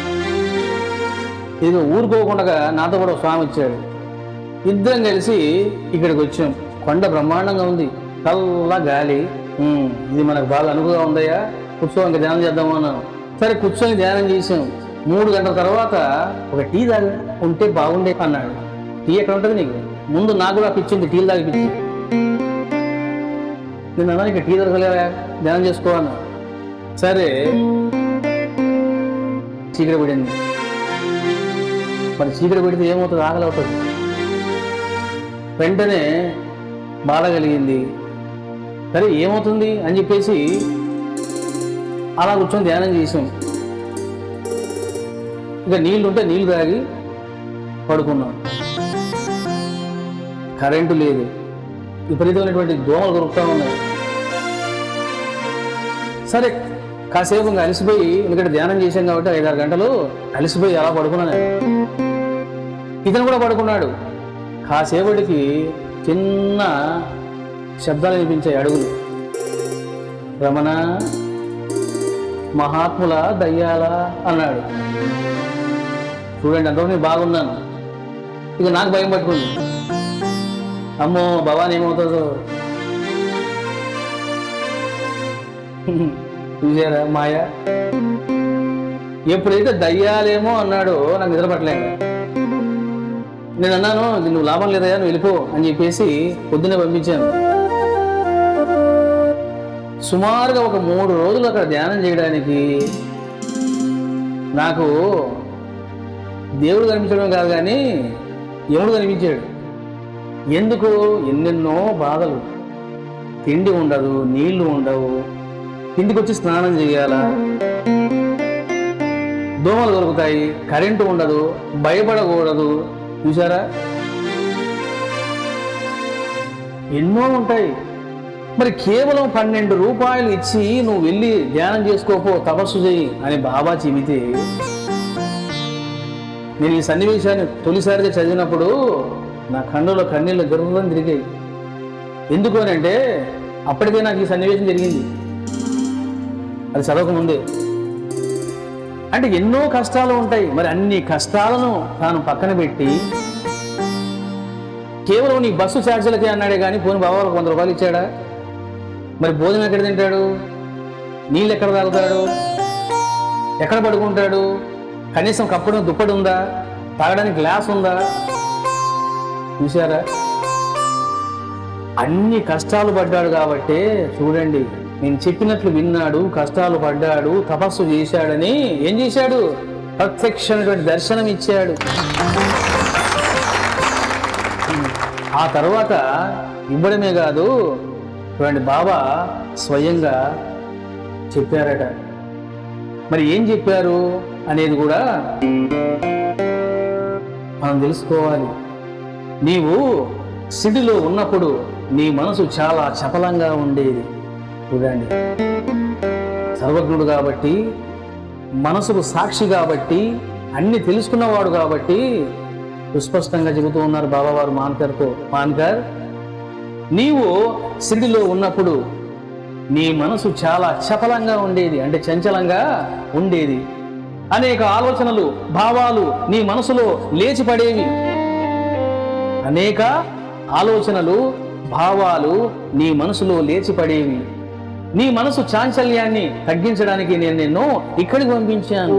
ఇది ఊరుకోకుండా నాతో కూడా ఒక స్వామి వచ్చాడు ఇద్దరం కలిసి ఇక్కడికి వచ్చాం కొండ బ్రహ్మాండంగా ఉంది చల్ల గాలి ఉమ్, ఇది మనకు బాగా అనుకుగా ఉందయ్యా కూర్చో ఇంకా ధ్యానం చేద్దాము అన్నాను సరే కూర్చొని ధ్యానం చేసాం మూడు గంటల తర్వాత ఒక టీ తాగి ఉంటే బాగుండే అన్నాడు టీ ఎక్కడ ఉంటుంది నీకు ముందు నాకు కూడా పిచ్చింది టీలు తాగిపించి నేను అన్నాను ఇక టీ దొరకలేదా ధ్యానం చేసుకో అన్నా సరే చీకటి పడింది మరి చీకటి పెడితే ఏమవుతుంది ఆకలి అవుతుంది వెంటనే బాధ కలిగింది సరే ఏమవుతుంది అని చెప్పేసి అలా కూర్చొని ధ్యానం చేసాం ఇక నీళ్ళు ఉంటే నీళ్ళు తాగి పడుకున్నాం కరెంటు లేదు విపరీతమైనటువంటి దోమలు దొరుకుతూ ఉన్నాయి సరే కాసేపు ఇంకా అలసిపోయి ఎందుకంటే ధ్యానం చేశాం కాబట్టి ఐదారు గంటలు అలసిపోయి అలా పడుకున్నాను ఇతను కూడా పడుకున్నాడు కాసేపటికి చిన్న శబ్దాలు వినిపించాయి అడుగులు రమణ మహాత్ముల దయ్యాల అన్నాడు చూడండి అంతవరకు నేను బాగున్నాను ఇక నాకు భయం పట్టుకుంది అమ్మో భవాన్ ఏమవుతుందో చూసారా మాయ ఎప్పుడైతే దయ్యాలేమో అన్నాడో నాకు నిద్ర పట్టలేక నేను అన్నాను "ఇది నువ్వు లాభం లేదయ్యా నువ్వు వెళ్ళిపో అని చెప్పేసి పొద్దున్నే పంపించాను సుమారుగా ఒక మూడు రోజులు అక్కడ ధ్యానం చేయడానికి నాకు దేవుడు కనిపించడం కాదు కానీ యముడు కనిపించాడు ఎందుకు ఎన్నెన్నో బాధలు తిండి ఉండదు నీళ్లు ఉండవు ఇంటికి వచ్చి స్నానం చేయాలా దోమలు దొరుకుతాయి కరెంటు ఉండదు భయపడకూడదు చూసారా ఎన్నో ఉంటాయి మరి కేవలం పన్నెండు రూపాయలు ఇచ్చి నువ్వు వెళ్ళి ధ్యానం చేసుకోపో తపస్సు చేయి అని బాబా చెబితే నేను ఈ సన్నివేశాన్ని తొలిసారిగా చదివినప్పుడు నా కన్నులో కన్నీళ్ళు గర్వం తిరిగాయి ఎందుకు అని అంటే అప్పటికే నాకు ఈ సన్నివేశం జరిగింది అది చదవకముందే అంటే ఎన్నో కష్టాలు ఉంటాయి మరి అన్ని కష్టాలను తాను పక్కన పెట్టి కేవలం నీ బస్సు ఛార్జీలకే అన్నాడే కానీ పోని బాబాలకు వంద రూపాయలు ఇచ్చాడా మరి భోజనం ఎక్కడ తింటాడు నీళ్ళు ఎక్కడ తాగుతాడు ఎక్కడ పడుకుంటాడు కనీసం కప్పడం దుప్పటి ఉందా తాగడానికి గ్లాస్ ఉందా చూసారా అన్ని కష్టాలు పడ్డాడు కాబట్టే చూడండి నేను చెప్పినట్లు విన్నాడు కష్టాలు పడ్డాడు తపస్సు చేశాడని ఏం చేశాడు ప్రత్యక్షమైనటువంటి దర్శనం ఇచ్చాడు ఆ తర్వాత ఇవ్వడమే కాదు చూడండి బాబా స్వయంగా చెప్పారట మరి ఏం చెప్పారు అనేది కూడా మనం తెలుసుకోవాలి నీవు సిడిలో ఉన్నప్పుడు నీ మనసు చాలా చపలంగా ఉండేది చూడండి సర్వజ్ఞుడు కాబట్టి మనసుకు సాక్షి కాబట్టి అన్ని తెలుసుకున్నవాడు కాబట్టి సుస్పష్టంగా చెబుతూ ఉన్నారు బాబావారు మాన్కర్తో మాన్కర్ నీవు సిడిలో ఉన్నప్పుడు నీ మనసు చాలా చపలంగా ఉండేది అంటే చంచలంగా ఉండేది అనేక ఆలోచనలు భావాలు నీ మనసులో లేచిపడేవి అనేక ఆలోచనలు భావాలు నీ మనసులో లేచిపడేవి నీ మనసు చాంచల్యాన్ని తగ్గించడానికి నేను నిన్ను ఇక్కడికి పంపించాను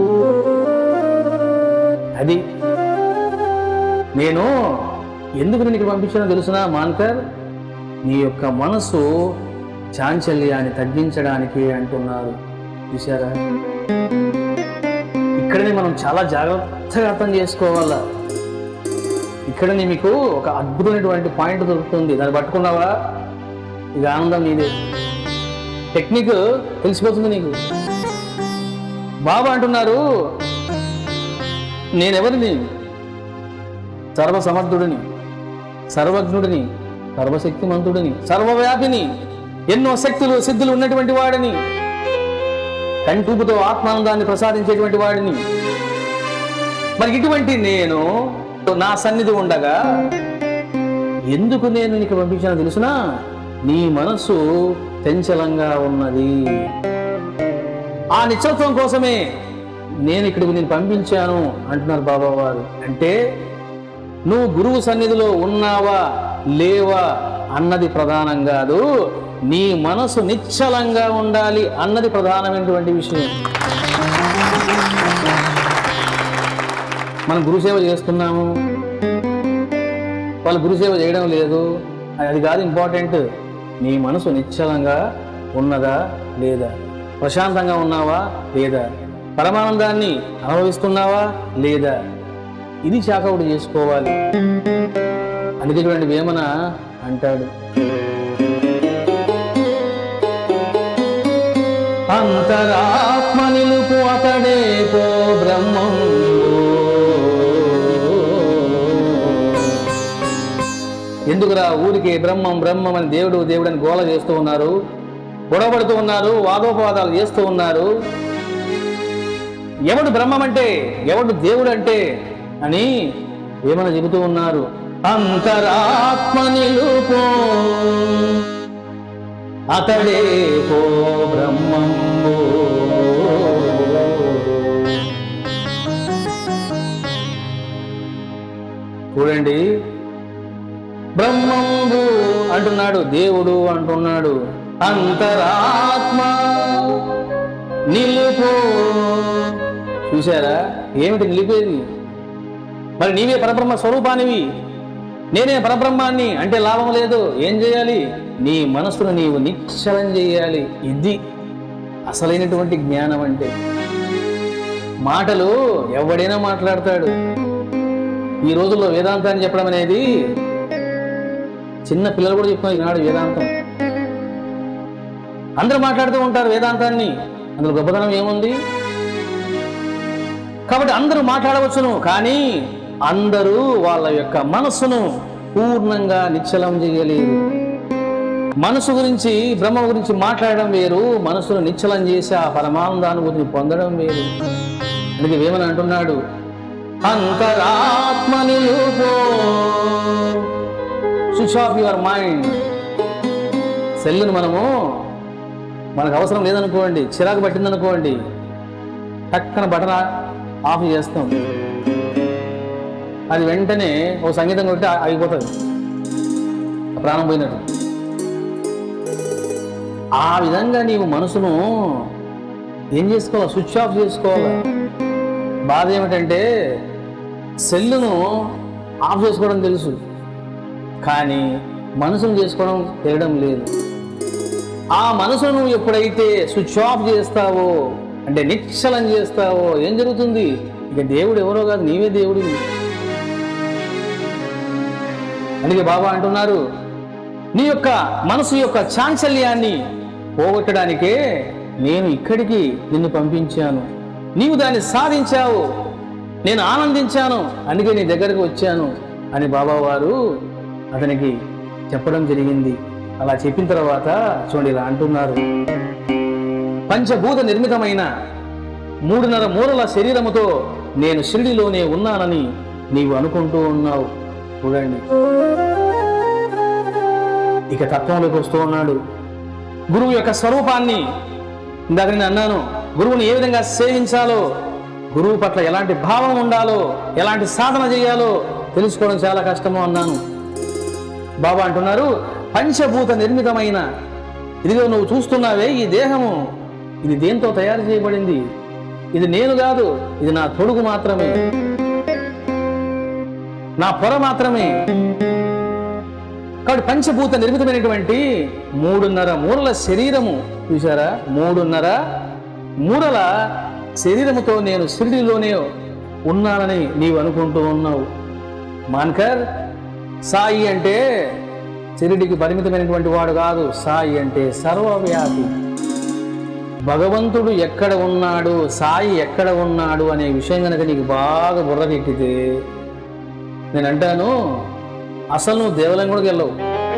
అది నేను ఎందుకు నేను ఇక్కడ పంపించానో తెలుసునా మాన్కర్ నీ యొక్క మనసు చాంచల్యాన్ని తగ్గించడానికి అంటున్నారు చూసారా ఇక్కడనే మనం చాలా జాగ్రత్తగా అర్థం చేసుకోవాలా ఇక్కడనే మీకు ఒక అద్భుతమైనటువంటి పాయింట్ దొరుకుతుంది దాన్ని పట్టుకున్నావా ఇది ఆనందం నీదే టెక్నిక్ తెలిసిపోతుంది నీకు బాబా అంటున్నారు నేనెవరిని సర్వసమర్థుడిని సర్వజ్ఞుడిని సర్వశక్తిమంతుడిని సర్వవ్యాపిని ఎన్నో శక్తులు సిద్ధులు ఉన్నటువంటి వాడిని కంటూపుతో ఆత్మానందాన్ని ప్రసాదించేటువంటి వాడిని మరి ఇటువంటి నేను నా సన్నిధి ఉండగా ఎందుకు నేను నీకు పంపించానో తెలుసునా నీ మనసు చంచలంగా ఉన్నది ఆ నిశ్చలత్వం కోసమే నేను ఇక్కడికి నేను పంపించాను అంటున్నారు బాబా వారు అంటే నువ్వు గురువు సన్నిధిలో ఉన్నావా లేవా అన్నది ప్రధానం కాదు నీ మనసు నిశ్చలంగా ఉండాలి అన్నది ప్రధానమైనటువంటి విషయం మనం గురుసేవ చేస్తున్నాము వాళ్ళు గురుసేవ చేయడం లేదు అది కాదు ఇంపార్టెంట్ నీ మనసు నిశ్చలంగా ఉన్నదా లేదా ప్రశాంతంగా ఉన్నావా లేదా పరమానందాన్ని అనుభవిస్తున్నావా లేదా ఇది చాకవుడు చేసుకోవాలి అందుకే చూడండి వేమన అంటాడు అంతరాత్మ నిలుపు అతడే పో బ్రహ్మం ఎందుకురా ఊరికి బ్రహ్మం బ్రహ్మం అని దేవుడు దేవుడు అని గోల చేస్తూ ఉన్నారు గొడవపడుతూ ఉన్నారు వాదోపవాదాలు చేస్తూ ఉన్నారు ఎవడు బ్రహ్మం అంటే ఎవడు దేవుడు అంటే అని ఏమని చెబుతూ ఉన్నారు అంతరాత్మ నిలుపో అతడే పో బ్రహ్మంబు చూడండి బ్రహ్మంబు అంటున్నాడు దేవుడు అంటున్నాడు అంతరాత్మ నిలుపు చూసారా ఏమిటి నిలిపేది మరి నీవే పరబ్రహ్మ స్వరూపానివి నేనే పరబ్రహ్మాన్ని అంటే లాభం లేదు ఏం చేయాలి నీ మనసును నీవు నిశ్చలం చేయాలి ఇది అసలైనటువంటి జ్ఞానం అంటే మాటలు ఎవడైనా మాట్లాడతాడు ఈ రోజుల్లో వేదాంతాన్ని చెప్పడం అనేది చిన్న పిల్లలు కూడా చెప్తున్నారు ఈనాడు వేదాంతం అందరూ మాట్లాడుతూ ఉంటారు వేదాంతాన్ని అందులో గొప్పతనం ఏముంది కాబట్టి అందరూ మాట్లాడవచ్చును కానీ అందరూ వాళ్ళ యొక్క మనస్సును పూర్ణంగా నిశ్చలం చేయలేరు మనసు గురించి బ్రహ్మ గురించి మాట్లాడడం వేరు మనసును నిశ్చలం చేసి ఆ పరమానందానుభూతిని పొందడం వేరు అందుకే వేమని అంటున్నాడు అంతరాత్మ నిలుపో స్విచ్ ఆఫ్ యువర్ మైండ్ సెల్లును మనము మనకు అవసరం లేదనుకోండి చిరాకు పట్టిందనుకోండి టక్కన బటన్ ఆఫ్ చేస్తాం అది వెంటనే ఓ సంగీతం కొట్టి ఆ- ఆగిపోతుంది ఆ ప్రాణం పోయినట్టు ఆ విధంగా నీవు మనసును ఏం చేసుకోవాలి స్విచ్ ఆఫ్ చేసుకోవాలి బాధ ఏమిటంటే సెల్లును ఆఫ్ చేసుకోవడం తెలుసు కానీ మనసును చేసుకోవడం తెలియడం లేదు ఆ మనసును నువ్వు ఎప్పుడైతే స్విచ్ ఆఫ్ చేస్తావో అంటే నిశ్చలం చేస్తావో ఏం జరుగుతుంది ఇక దేవుడు ఎవరో కాదు నీవే దేవుడివి అందుకే బాబా అంటున్నారు నీ యొక్క మనసు యొక్క చాంచల్యాన్ని పోగొట్టడానికే నేను ఇక్కడికి నిన్ను పంపించాను నీవు దాన్ని సాధించావు నేను ఆనందించాను అందుకే నీ దగ్గరకు వచ్చాను అని బాబా వారు అతనికి చెప్పడం జరిగింది అలా చెప్పిన తర్వాత చూడండి ఇలా అంటున్నారు పంచభూత నిర్మితమైన మూడున్నర మూరల శరీరముతో నేను షిరిడిలోనే ఉన్నానని నీవు అనుకుంటూ ఉన్నావు చూడండి ఇక తత్వంలోకి వస్తూ ఉన్నాడు గురువు యొక్క స్వరూపాన్ని ఇందాక నేను అన్నాను గురువుని ఏ విధంగా సేవించాలో గురువు పట్ల ఎలాంటి భావం ఉండాలో ఎలాంటి సాధన చేయాలో తెలుసుకోవడం చాలా కష్టము అన్నాను బాబా అంటున్నారు పంచభూత నిర్మితమైన ఇదిగో నువ్వు చూస్తున్నావే ఈ దేహము ఇది దేంతో తయారు చేయబడింది ఇది నేను కాదు ఇది నా తొడుగు మాత్రమే నా పొర మాత్రమే కాబట్టి పంచభూత నిర్మితమైనటువంటి మూడున్నర మూరల శరీరము చూసారా మూడున్నర మూరల శరీరముతో నేను షిరిడిలోనే ఉన్నానని నీవు అనుకుంటూ ఉన్నావు మాన్కర్ సాయి అంటే షిరిడికి పరిమితమైనటువంటి వాడు కాదు సాయి అంటే సర్వవ్యాపి భగవంతుడు ఎక్కడ ఉన్నాడు సాయి ఎక్కడ ఉన్నాడు అనే విషయం కనుక నీకు బాగా బుర్రకెక్కితే నేను అంటాను అసలు నువ్వు దేవాలయం కూడా వెళ్ళవు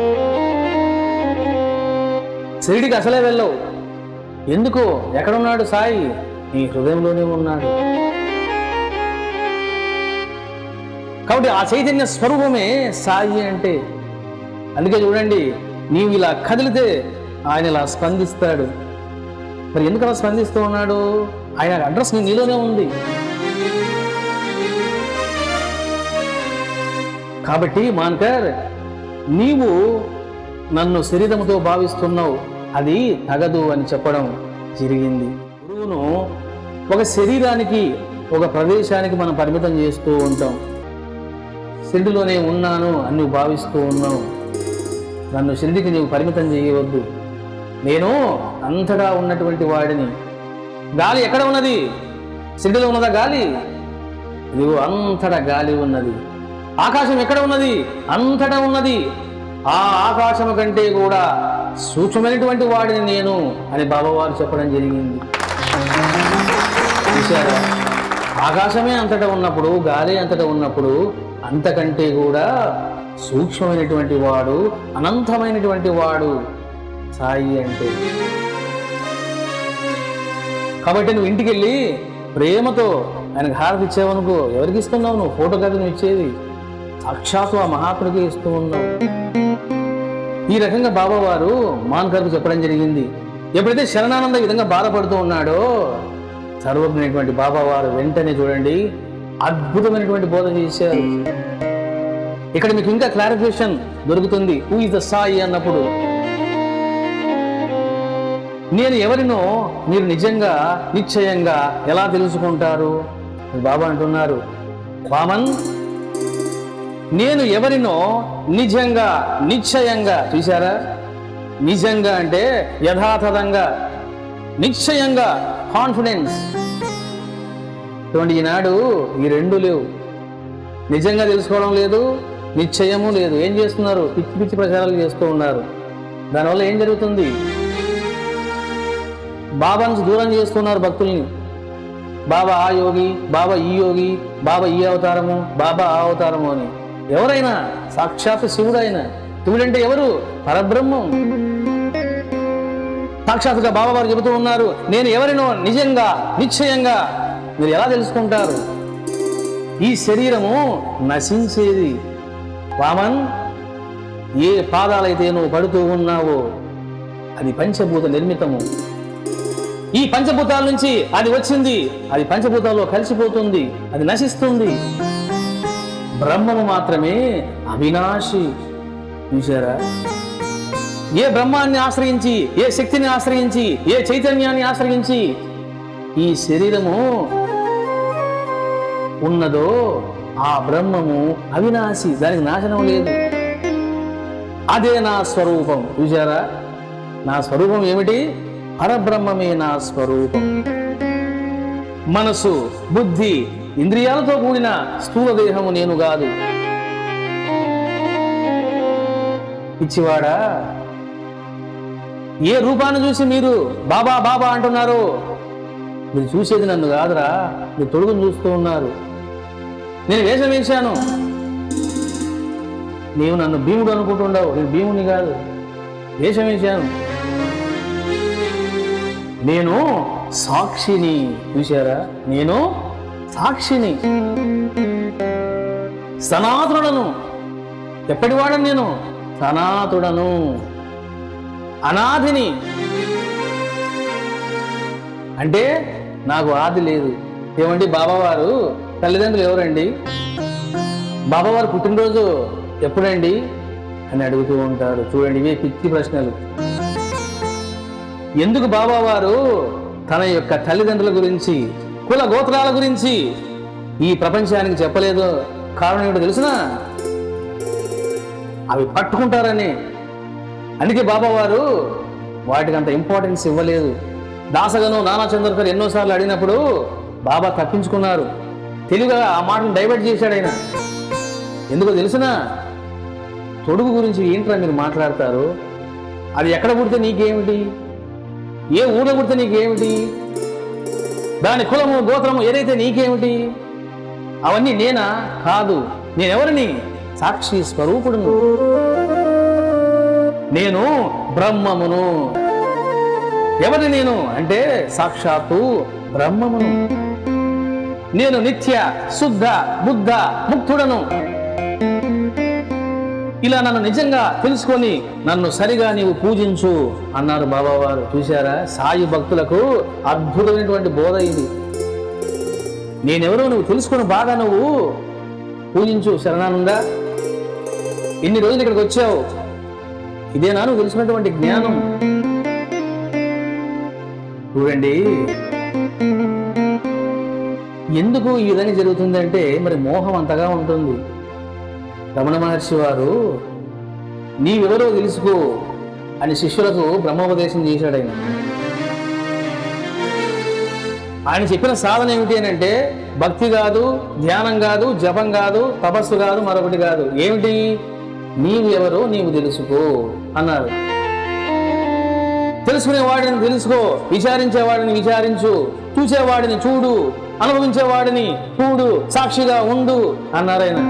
షిరిడికి అసలే వెళ్ళవు ఎందుకు ఎక్కడ ఉన్నాడు సాయి నీ హృదయంలోనే ఉన్నాడు కాబట్టి ఆ చైతన్య స్వరూపమే సాయి అంటే అందుకే చూడండి నీవు ఇలా కదిలితే ఆయన ఇలా స్పందిస్తాడు మరి ఎందుకు అలా స్పందిస్తూ ఉన్నాడు ఆయన అడ్రస్ నీ నీలోనే ఉంది కాబట్టి మాన్కర్ నీవు నన్ను శరీరముతో భావిస్తున్నావు అది తగదు అని చెప్పడం జరిగింది గురువును ఒక శరీరానికి ఒక ప్రదేశానికి మనం పరిమితం చేస్తూ ఉంటాం షిరిడిలోనే ఉన్నాను అని నువ్వు భావిస్తూ ఉన్నావు నన్ను షిరిడికి నీవు పరిమితం చేయవద్దు నేను అంతటా ఉన్నటువంటి వాడిని గాలి ఎక్కడ ఉన్నది షిరిడిలో ఉన్నదా గాలి ఇదిగో అంతటా గాలి ఉన్నది ఆకాశం ఎక్కడ ఉన్నది అంతటా ఉన్నది ఆ ఆకాశం కంటే కూడా సూక్ష్మమైనటువంటి వాడిని నేను అని బాబావారు చెప్పడం జరిగింది చూశారా ఆకాశమే అంతటా ఉన్నప్పుడు గాలి అంతటా ఉన్నప్పుడు అంతకంటే కూడా సూక్ష్మమైనటువంటి వాడు అనంతమైనటువంటి వాడు సాయి అంటే కాబట్టి నువ్వు ఇంటికి వెళ్ళి ప్రేమతో ఆయనకు హారతి ఇచ్చావనుకో ఎవరికి ఇస్తున్నావు నువ్వు ఫోటో కదా నువ్వు ఇచ్చేది సాక్షాత్తు ఆ మహాత్ముడికి ఇస్తూ ఉన్నావు ఈ రకంగా బాబా వారు మాన్కర్కు చెప్పడం జరిగింది ఎప్పుడైతే శరణానంద ఈ విధంగా బాధపడుతూ ఉన్నాడో సర్వజ్ఞమైనటువంటి బాబా వారు వెంటనే చూడండి అద్భుతమైనటువంటి బోధ చేశారు ఇక్కడ మీకు ఇంకా క్లారిఫికేషన్ దొరుకుతుంది హూ ఇస్ ద సాయి అన్నప్పుడు నేను ఎవరినో మీరు నిజంగా నిశ్చయంగా ఎలా తెలుసుకుంటారు బాబా అంటున్నారు వామన్ నేను ఎవరినో నిజంగా నిశ్చయంగా చూసారా నిజంగా అంటే యథాతథంగా నిశ్చయంగా కాన్ఫిడెన్స్ చూడండి ఈనాడు ఈ రెండు లేవు నిజంగా తెలుసుకోవడం లేదు నిశ్చయము లేదు ఏం చేస్తున్నారు పిచ్చి పిచ్చి ప్రచారాలు చేస్తూ ఉన్నారు దానివల్ల ఏం జరుగుతుంది బాబా నుంచి దూరం చేస్తున్నారు భక్తుల్ని బాబా ఆ యోగి బాబా ఈ యోగి బాబా ఈ అవతారము బాబా ఆ అవతారము అని ఎవరైనా సాక్షాత్ శివుడైన శివుడంటే ఎవరు పరబ్రహ్మం సాక్షాత్తుగా బాబా వారు చెబుతూ ఉన్నారు నేను ఎవరినో నిజంగా నిశ్చయంగా మీరు ఎలా తెలుసుకుంటారు ఈ శరీరము నశించేది వామన్ ఏ పాదాలైతే నువ్వు పడుతూ ఉన్నావో అది పంచభూత నిర్మితము ఈ పంచభూతాల నుంచి అది వచ్చింది అది పంచభూతాల్లో కలిసిపోతుంది అది నశిస్తుంది బ్రహ్మము మాత్రమే అవినాశి చూసారా ఏ బ్రహ్మాన్ని ఆశ్రయించి ఏ శక్తిని ఆశ్రయించి ఏ చైతన్యాన్ని ఆశ్రయించి ఈ శరీరము ఉన్నదో ఆ బ్రహ్మము అవినాశి దానికి నాశనం లేదు అదే నా స్వరూపం చూసారా నా స్వరూపం ఏమిటి పరబ్రహ్మమే నా స్వరూపం మనసు బుద్ధి ఇంద్రియాలతో కూడిన స్థూల దేహము నేను కాదు పిచ్చివాడా ఏ రూపాన్ని చూసి మీరు బాబా బాబా అంటున్నారు మీరు చూసేది నన్ను కాదురా మీరు తొడుగును చూస్తూ ఉన్నారు నేను వేషం వేశాను నీవు నన్ను భీముడు అనుకుంటుండవు నేను భీముని కాదు వేషం వేశాను నేను సాక్షిని చూశారా నేను సాక్షిని సనాతుడను ఎప్పటివాడను నేను సనాతుడను అనాథిని అంటే నాకు ఆది లేదు ఏమండి బాబావారు తల్లిదండ్రులు ఎవరండి బాబావారు పుట్టినరోజు ఎప్పుడండి అని అడుగుతూ ఉంటారు చూడండి ఇవే పిచ్చి ప్రశ్నలు ఎందుకు బాబావారు తన యొక్క తల్లిదండ్రుల గురించి కుల గోత్రాల గురించి ఈ ప్రపంచానికి చెప్పలేదు కారణం ఏమిటో తెలుసునా అవి పట్టుకుంటారని అందుకే బాబావారు వాటికి అంత ఇంపార్టెన్స్ ఇవ్వలేదు దాసగను నానా చంద్రకర్ ఎన్నోసార్లు అడిగినప్పుడు బాబా తప్పించుకున్నారు తెలివిగా ఆ మాటను డైవర్ట్ చేశాడు ఆయన ఎందుకో తెలుసునా తొడుగు గురించి ఏంట్రా మీరు మాట్లాడతారు అది ఎక్కడ పుడితే నీకేమిటి ఏ ఊళ్ళో పుడితే నీకేమిటి దాని కులము గోత్రము ఏదైతే నీకేమిటి అవన్నీ నేనా కాదు నేనెవరిని సాక్షి స్వరూపుడును నేను బ్రహ్మమును ఎవరి నేను అంటే సాక్షాత్తు బ్రహ్మమును నేను నిత్య శుద్ధ బుద్ధ ముక్తుడను ఇలా నన్ను నిజంగా తెలుసుకొని నన్ను సరిగా నీవు పూజించు అన్నారు బాబావారు చూశారా సాయి భక్తులకు అద్భుతమైనటువంటి బోధ ఇది నేనెవరో నువ్వు తెలుసుకొని బాగా నువ్వు పూజించు శరణానంద ఇన్ని రోజులు ఇక్కడికి వచ్చావు ఇదేనా నువ్వు తెలుసుకున్నటువంటి జ్ఞానం చూడండి ఎందుకు ఈ విధంగా జరుగుతుందంటే మరి మోహం అంతగా ఉంటుంది రమణ మహర్షి వారు నీవెవరో తెలుసుకో అని శిష్యులకు బ్రహ్మోపదేశం చేశాడు ఆయన ఆయన చెప్పిన సాధన ఏమిటి అని అంటే భక్తి కాదు ధ్యానం కాదు జపం కాదు తపస్సు కాదు మరొకటి కాదు ఏమిటి నీవు ఎవరో నీవు తెలుసుకో అన్నారు తెలుసుకునే వాడిని తెలుసుకో విచారించే వాడిని విచారించు చూసేవాడిని చూడు అనుభవించేవాడిని చూడు సాక్షిగా ఉండు అన్నారు ఆయన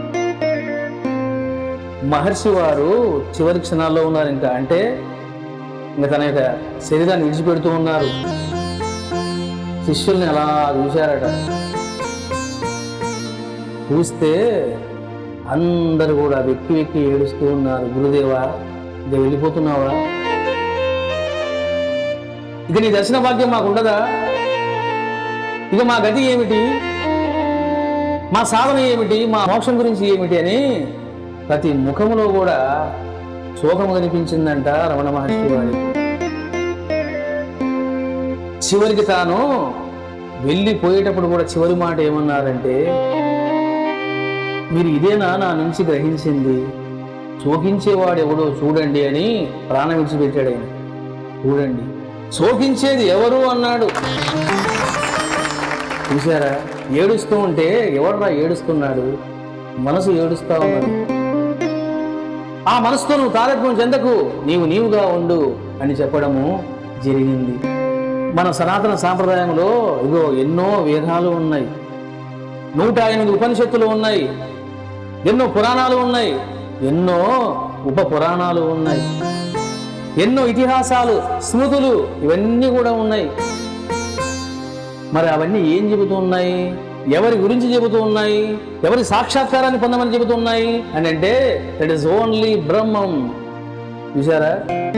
మహర్షి వారు చివరి క్షణాల్లో ఉన్నారు ఇంకా అంటే ఇంకా తన యొక్క శరీరాన్ని విడిచిపెడుతూ ఉన్నారు శిష్యుల్ని అలా చూశారట చూస్తే అందరు కూడా వెక్కి వెక్కి ఏడుస్తూ ఉన్నారు గురుదేవా ఇక వెళ్ళిపోతున్నావా ఇక నీ దర్శన భాగ్యం మాకు ఉండదా ఇక మా గతి ఏమిటి మా సాధన ఏమిటి మా మోక్షం గురించి ఏమిటి అని ప్రతి ముఖములో కూడా శోకము కనిపించిందంట రమణ మహర్షి వారి చివరికి తాను వెళ్ళిపోయేటప్పుడు కూడా చివరి మాట ఏమన్నారంటే మీరు ఇదేనా నా నుంచి గ్రహించింది శోకించేవాడు ఎవడో చూడండి అని ప్రాణం విడిచిపెట్టాడు ఆయన చూడండి శోకించేది ఎవరు అన్నాడు చూసారా ఏడుస్తూ ఉంటే ఎవడరా ఏడుస్తున్నాడు మనసు ఏడుస్తా ఉన్నది ఆ మనసుతో నువ్వు తారత్వం చెందకు నీవు నీవుగా ఉండు అని చెప్పడము జరిగింది మన సనాతన సాంప్రదాయంలో ఇగో ఎన్నో వేదాలు ఉన్నాయి నూట ఎనిమిది ఉపనిషత్తులు ఉన్నాయి ఎన్నో పురాణాలు ఉన్నాయి ఎన్నో ఉప పురాణాలు ఉన్నాయి ఎన్నో ఇతిహాసాలు స్మృతులు ఇవన్నీ కూడా ఉన్నాయి మరి అవన్నీ ఏం చెబుతూ ఉన్నాయి ఎవరి గురించి చెబుతూ ఉన్నాయి ఎవరి సాక్షాత్కారాన్ని పొందమని చెబుతూ ఉన్నాయి అని అంటే దట్ ఈస్ ఓన్లీ బ్రహ్మం చూసారా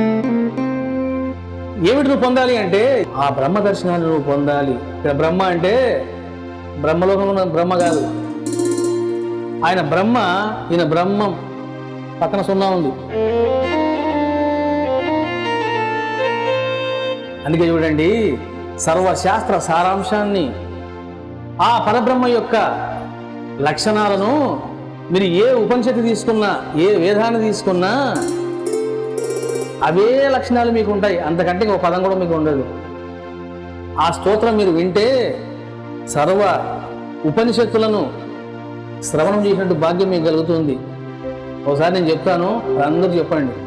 ఏమిటి నువ్వు పొందాలి అంటే ఆ బ్రహ్మ దర్శనాన్ని నువ్వు పొందాలి ఇక్కడ బ్రహ్మ అంటే బ్రహ్మలోకంలో ఉన్న బ్రహ్మ కాదు ఆయన బ్రహ్మ ఈయన బ్రహ్మం పక్కన సున్నా ఉంది అందుకే చూడండి సర్వశాస్త్ర సారాంశాన్ని ఆ పరబ్రహ్మ యొక్క లక్షణాలను మీరు ఏ ఉపనిషత్తు తీసుకున్నా ఏ వేదాన్ని తీసుకున్నా అవే లక్షణాలు మీకు ఉంటాయి అంతకంటే ఇంకో పదం కూడా మీకు ఉండదు ఆ స్తోత్రం మీరు వింటే సర్వ ఉపనిషత్తులను శ్రవణం చేసినట్టు భాగ్యం మీకు కలుగుతుంది ఒకసారి నేను చెప్తాను అందరూ చెప్పండి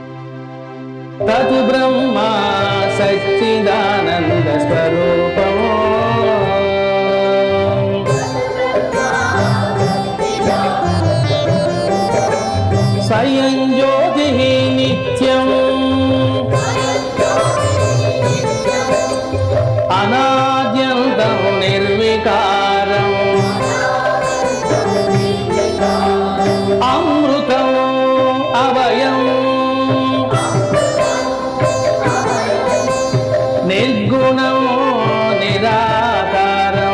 తతు బ్రహ్మ సచ్చిదానంద స్వరూపము స్వయం జ్యోతి నిత్యం అనాద్యంతం నిర్వికారం అమృతం అవయం నిర్గుణం నిరాకారం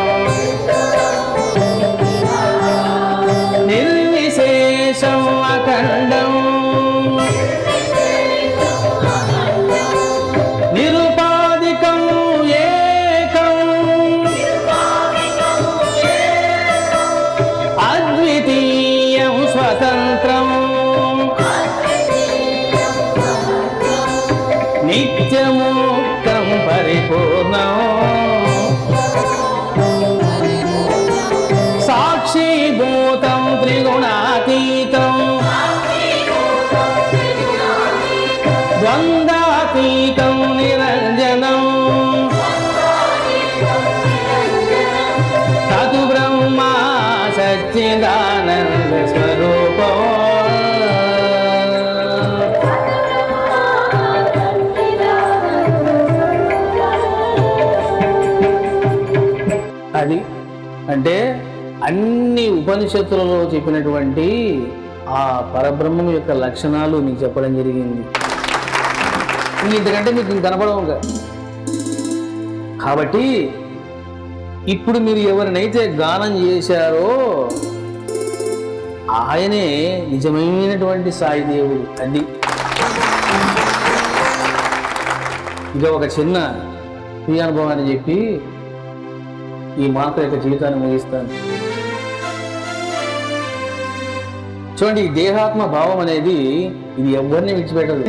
నిర్విశేషం అఖండం నిరుపాధికం ఏకం అద్వితీయం స్వతంత్రం నిత్యముక్తం పరిపూర్ణం సాక్షిభూతం త్రిగుణాతీతం ద్వంద్వాతీతం నిరంజనం తదు బ్రహ్మ సచ్చిదానంద స్వరూపం అది అంటే అన్ని ఉపనిషత్తులలో చెప్పినటువంటి ఆ పరబ్రహ్మం యొక్క లక్షణాలు మీకు చెప్పడం జరిగింది ఇంక ఇంతకంటే మీకు ఇంక కనపడవు ఇంకా. కాబట్టి ఇప్పుడు మీరు ఎవరినైతే గానం చేశారో ఆయనే నిజమైనటువంటి సాయి దేవుడు అది ఇక ఒక చిన్న ప్రియ అనుభవాన్ని చెప్పి ఈ మాత్ర యొక్క జీవితాన్ని ముగిస్తాను చూడండి ఈ దేహాత్మ భావం అనేది ఇది ఎవరిని విడిచిపెట్టదు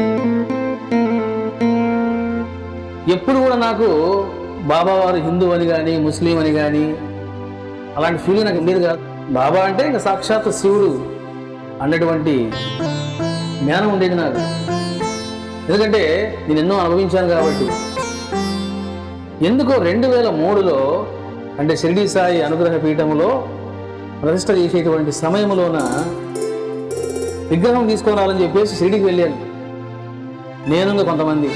ఎప్పుడు కూడా నాకు బాబా వారు హిందూ అని కానీ ముస్లిం అని కానీ అలాంటి ఫీలింగ్ నాకు ఉండేది కాదు బాబా అంటే ఇంకా సాక్షాత్ శివుడు అన్నటువంటి జ్ఞానం ఉండేది నాకు ఎందుకంటే నేను ఎన్నో అనుభవించాను కాబట్టి ఎందుకో రెండు వేల మూడులో అంటే షిరిడి సాయి అనుగ్రహ పీఠంలో ప్రతిష్ట చేసేటువంటి సమయంలోన విగ్రహం తీసుకురావాలని చెప్పేసి షిరిడికి వెళ్ళాను నేను ఇంకా కొంతమంది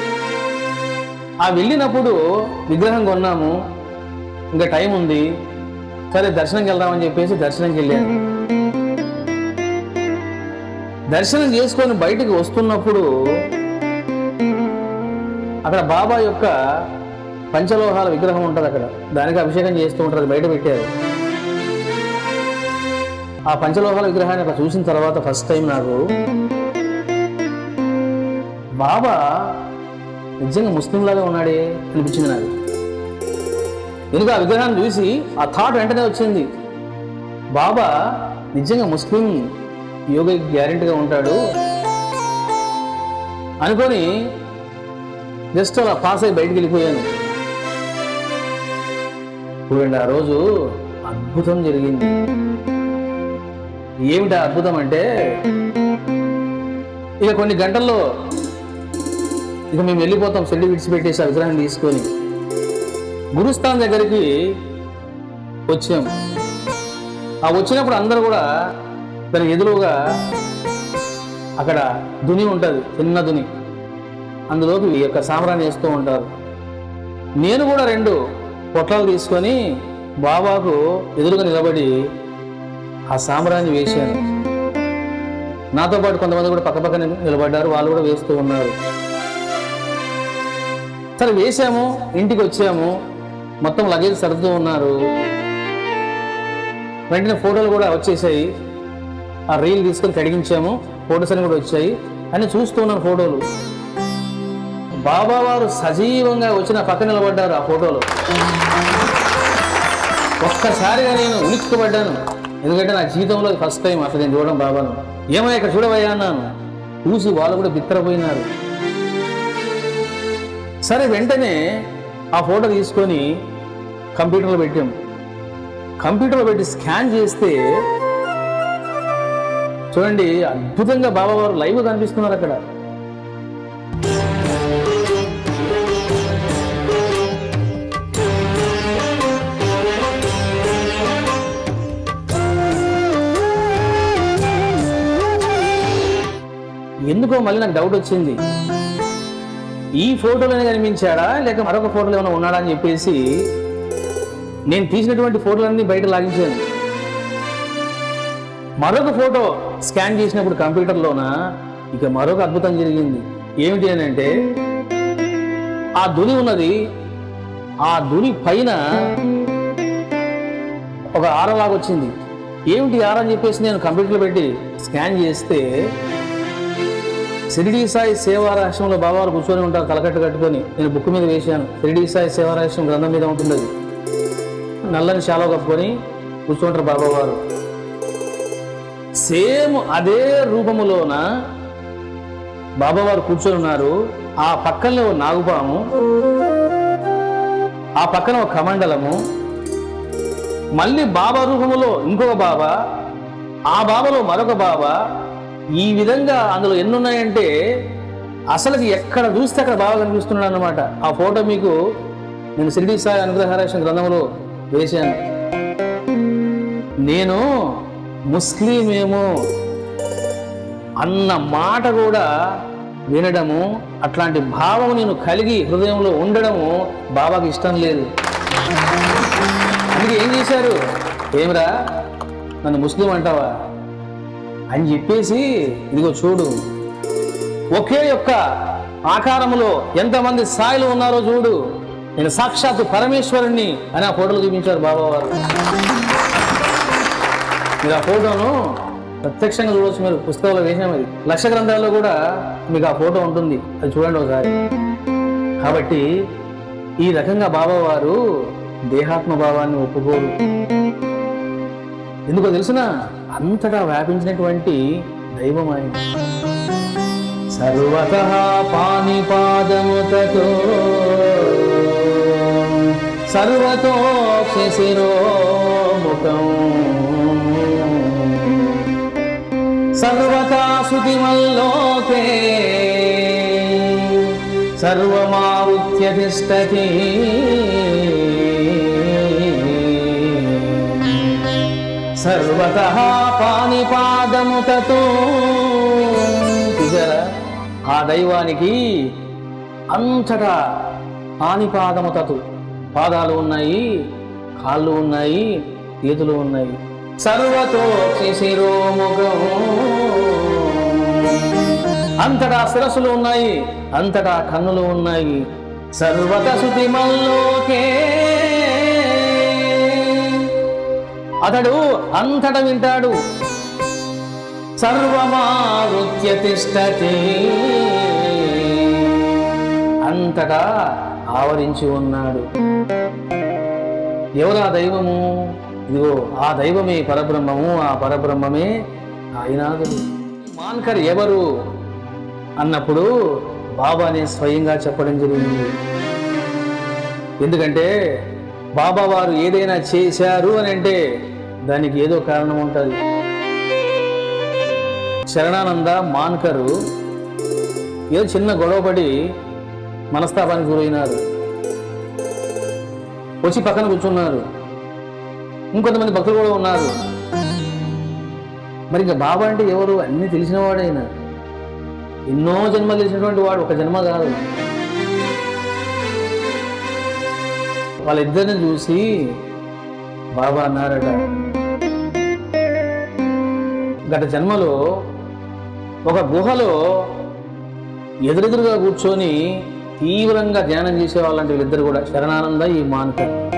ఆ వెళ్ళినప్పుడు విగ్రహం కొన్నాము ఇంకా టైం ఉంది సరే దర్శనంకి వెళ్దామని చెప్పేసి దర్శనంకి వెళ్ళాను దర్శనం చేసుకొని బయటికి వస్తున్నప్పుడు అక్కడ బాబా యొక్క పంచలోహాల విగ్రహం ఉంటుంది అక్కడ దానికి అభిషేకం చేస్తూ ఉంటారు బయట పెట్టారు ఆ పంచలోహాల విగ్రహాన్ని అక్కడ చూసిన తర్వాత ఫస్ట్ టైం నాకు బాబా నిజంగా ముస్లిం లాగా ఉన్నాడే అనిపించింది నాకు ఎందుకు ఆ విగ్రహాన్ని చూసి ఆ థాట్ వెంటనే వచ్చింది బాబా నిజంగా ముస్లిం యోగ గ్యారెంటీగా ఉంటాడు అనుకొని జస్ట్ అలా పాస్ అయి బయటికి వెళ్ళిపోయాను చూడండి ఆ రోజు అద్భుతం జరిగింది ఏమిటి ఆ అద్భుతం అంటే ఇక కొన్ని గంటల్లో ఇక మేము వెళ్ళిపోతాం సెల్లి విడిచిపెట్టేసి ఆ విగ్రహం తీసుకొని గురుస్థాన్ దగ్గరికి వచ్చాం ఆ వచ్చినప్పుడు అందరూ కూడా దానికి ఎదురుగా అక్కడ దుని ఉంటుంది చిన్న దుని అందులోకి ఈ యొక్క సాంబ్రాన్ని వేస్తూ ఉంటారు నేను కూడా రెండు పొట్లాలు తీసుకొని బాబాకు ఎదురుగా నిలబడి ఆ సాంబ్రాన్ని వేశాను నాతో పాటు కొంతమంది కూడా పక్క పక్కన నిలబడ్డారు వాళ్ళు కూడా వేస్తూ ఉన్నారు సరే వేసాము ఇంటికి వచ్చాము మొత్తం లగేజ్ సర్దుతూ ఉన్నారు వెంటనే ఫోటోలు కూడా వచ్చేసాయి ఆ రీల్ తీసుకొని కడిగించాము ఫోటోస్ అని కూడా వచ్చాయి అని చూస్తూ ఉన్నాను ఫోటోలు బాబా వారు సజీవంగా వచ్చిన పక్క నిలబడ్డారు ఆ ఫోటోలో ఒక్కసారిగా నేను ఉలిక్కిపడ్డాను ఎందుకంటే నా జీవితంలో ఫస్ట్ టైం అసలు నేను చూడడం బాబాను ఏమో ఇక్కడ చూడవయ్యా అన్నాను చూసి వాళ్ళు కూడా బిత్తరపోయినారు సరే వెంటనే ఆ ఫోటో తీసుకొని కంప్యూటర్లో పెట్టాం కంప్యూటర్లో పెట్టి స్కాన్ చేస్తే చూడండి అద్భుతంగా బాబా వారు లైవ్ కనిపిస్తున్నారు అక్కడ ఎందుకో మళ్ళీ నాకు డౌట్ వచ్చింది ఈ ఫోటోలోనే కనిపించాడా లేక మరొక ఫోటోలో ఏమైనా ఉన్నాడా అని చెప్పేసి నేను తీసినటువంటి ఫోటోలన్నీ బయట లాగించాను మరొక ఫోటో స్కాన్ చేసినప్పుడు కంప్యూటర్లోన ఇక మరొక అద్భుతం జరిగింది ఏమిటి అని అంటే ఆ దుని ఉన్నది ఆ దుని పైన ఒక ఆరలాగా వచ్చింది ఏమిటి ఆర అని చెప్పేసి నేను కంప్యూటర్లో పెట్టి స్కాన్ చేస్తే షిరిడి సాయి సేవారాశ్రమంలో బాబావారు కూర్చొని ఉంటారు తలకట్టు కట్టుకొని నేను బుక్ మీద వేశాను షిరిడి సాయి సేవారాశ్రమం గ్రంథం మీద ఉంటుంది అది నల్లని శాలో కప్పుకొని కూర్చుంటారు బాబావారు సేమ్ అదే రూపములోన బాబావారు కూర్చొని ఉన్నారు ఆ పక్కనే ఓ నాగుపాము ఆ పక్కన ఒక కమండలము మళ్ళీ బాబా రూపములో ఇంకొక బాబా ఆ బాబాలో మరొక బాబా ఈ విధంగా అందులో ఎన్ని ఉన్నాయంటే అసలుకి ఎక్కడ చూస్తే అక్కడ బాగా కనిపిస్తున్నాడు అనమాట ఆ ఫోటో మీకు నేను షిరిడి సాయి అనుగ్రహారాష్ట్ర గ్రంథంలో వేశాను నేను ముస్లిమేమో అన్న మాట కూడా వినడము అట్లాంటి భావం నేను కలిగి హృదయంలో ఉండడము బాబాకి ఇష్టం లేదు అందుకే ఏం చేశారు ఏమిరా నన్ను ముస్లిం అంటావా అని చెప్పేసి ఇదిగో చూడు ఒకే యొక్క ఆకారములో ఎంతమంది స్థాయిలు ఉన్నారో చూడు నేను సాక్షాత్తు పరమేశ్వరుణ్ణి అని ఆ ఫోటోలు చూపించారు బాబా వారు మీరు ఆ ఫోటోను ప్రత్యక్షంగా చూడవచ్చు మీరు పుస్తకంలో వేసాం అది లక్ష గ్రంథాల్లో కూడా మీకు ఆ ఫోటో ఉంటుంది అది చూడండి ఒకసారి కాబట్టి ఈ రకంగా బాబా వారు దేహాత్మ భావాన్ని ఒప్పుకోరు ఎందుకో తెలుసిన అంతటా వ్యాపించినటువంటి దైవం ఆయన సర్వత పానిపాదముతతో సర్వతో శిశిరో ముఖం సర్వతా శృతిమల్లోకే సర్వమావృత్య తిష్టతి సర్వత పానిపాదముతతో చూసారా ఆ దైవానికి అంతటా పానిపాదముతతు పాదాలు ఉన్నాయి కాళ్ళు ఉన్నాయి చేతులు ఉన్నాయి సర్వతో శిశిరోముఖం అంతటా శిరస్సులు ఉన్నాయి అంతటా కన్నులు ఉన్నాయి సర్వత శృతిమల్లోకే అతడు అంతట వింటాడు సర్వమారుత్య తిష్టతి అంతటా ఆవరించి ఉన్నాడు ఎవరా దైవము ఇదిగో ఆ దైవమే పరబ్రహ్మము ఆ పరబ్రహ్మమే ఆయనాథుడు మాన్కర్ ఎవరు అన్నప్పుడు బాబానే స్వయంగా చెప్పడం జరిగింది ఎందుకంటే బాబా వారు ఏదైనా చేశారు అని అంటే దానికి ఏదో కారణం ఉంటుంది శరణానంద మాన్కరు ఏదో చిన్న గొడవపడి మనస్తాపానికి గురైనారు వచ్చి పక్కన కూర్చున్నారు ఇంకొంతమంది భక్తులు కూడా ఉన్నారు మరి ఇంకా బాబా అంటే ఎవరు అన్ని తెలిసినవాడైనా ఎన్నో జన్మలు తెలిసినటువంటి వాడు ఒక జన్మ కాదు వాళ్ళిద్దరిని చూసి బాబా అన్నారట గత జన్మలో ఒక గుహలో ఎదురెదురుగా కూర్చొని తీవ్రంగా ధ్యానం చేసేవాళ్ళంటే వీళ్ళిద్దరు కూడా శరణానంద ఈ మానక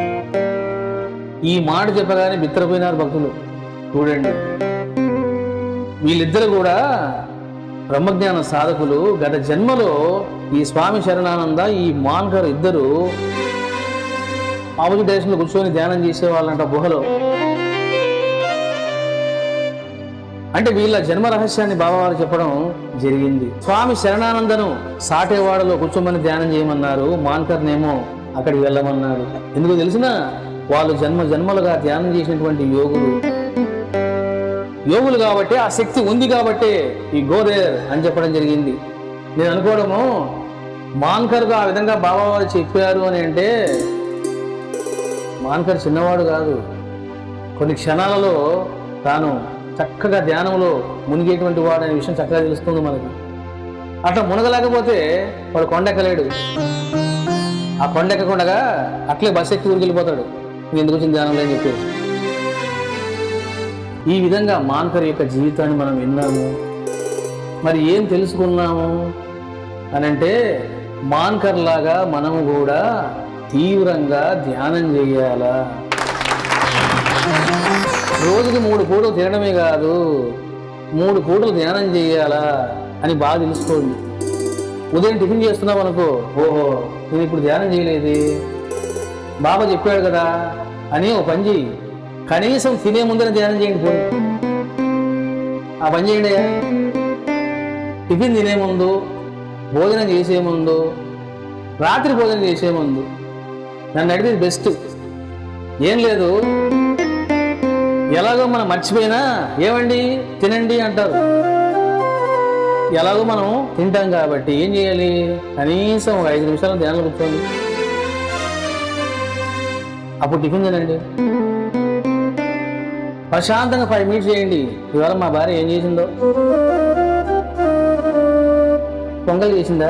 ఈ మాట చెప్పగానే బిత్తరపోయినారు భక్తులు చూడండి వీళ్ళిద్దరు కూడా బ్రహ్మజ్ఞాన సాధకులు గత జన్మలో ఈ స్వామి శరణానంద ఈ మాన్కర్ ఇద్దరు ఆపోజిట్ డైరెక్షన్లో కూర్చొని ధ్యానం చేసేవాళ్ళంట గుహలో అంటే వీళ్ళ జన్మ రహస్యాన్ని బాబావారు చెప్పడం జరిగింది స్వామి శరణానందను సాటేవాడలో కూర్చోమని ధ్యానం చేయమన్నారు మాన్కర్నేమో అక్కడికి వెళ్ళమన్నారు ఎందుకు తెలిసిన వాళ్ళు జన్మ జన్మలుగా ధ్యానం చేసినటువంటి యోగులు యోగులు కాబట్టి ఆ శక్తి ఉంది కాబట్టి ఈ గోదేర్ అని చెప్పడం జరిగింది నేను అనుకోవడము మాన్కర్కు ఆ విధంగా బాబావారు చెప్పారు అని అంటే మాన్కర్ చిన్నవాడు కాదు కొన్ని క్షణాలలో తాను చక్కగా ధ్యానంలో మునిగేటువంటి వాడు అనే విషయం చక్కగా తెలుస్తుంది మనకి అట్లా మునగలేకపోతే వాడు కొండెక్కలేడు ఆ కొండెక్కకుండగా అట్లే బస్ ఎక్కి ఊరికి వెళ్ళిపోతాడు "నీకు ఎందుకు వచ్చింది ధ్యానంలో అని చెప్పేసి ఈ విధంగా మాన్కర్ యొక్క జీవితాన్ని మనం విన్నాము మరి ఏం తెలుసుకున్నాము అని అంటే మాన్కర్ లాగా మనము కూడా తీవ్రంగా ధ్యానం చేయాలా రోజుకి మూడు పూటలు తినడమే కాదు మూడు పూటలు ధ్యానం చేయాలా అని బాగా తెలుసుకోండి ఉదయం టిఫిన్ చేస్తున్నావు అనుకో ఓహో నేను ఇప్పుడు ధ్యానం చేయలేదు బాబా చెప్పాడు కదా అని ఓ పని చేయి కనీసం తినే ముందర ధ్యానం చేయండి పోనీ ఆ పని చేయండి అయ్యా. టిఫిన్ తినే ముందు భోజనం చేసే ముందు రాత్రి భోజనం చేసే ముందు నన్ను అడిగేది బెస్ట్ ఏం లేదు ఎలాగో మనం మర్చిపోయినా ఏమండి తినండి అంటారు ఎలాగో మనం తింటాం కాబట్టి ఏం చేయాలి కనీసం ఒక ఐదు నిమిషాలు ధ్యానంలో కూర్చోండి అప్పుడు టిఫిన్ తినండి ప్రశాంతంగా ఫైవ్ మినిట్స్ చేయండి ఇవాళ మా భార్య ఏం చేసిందో పొంగల్ చేసిందా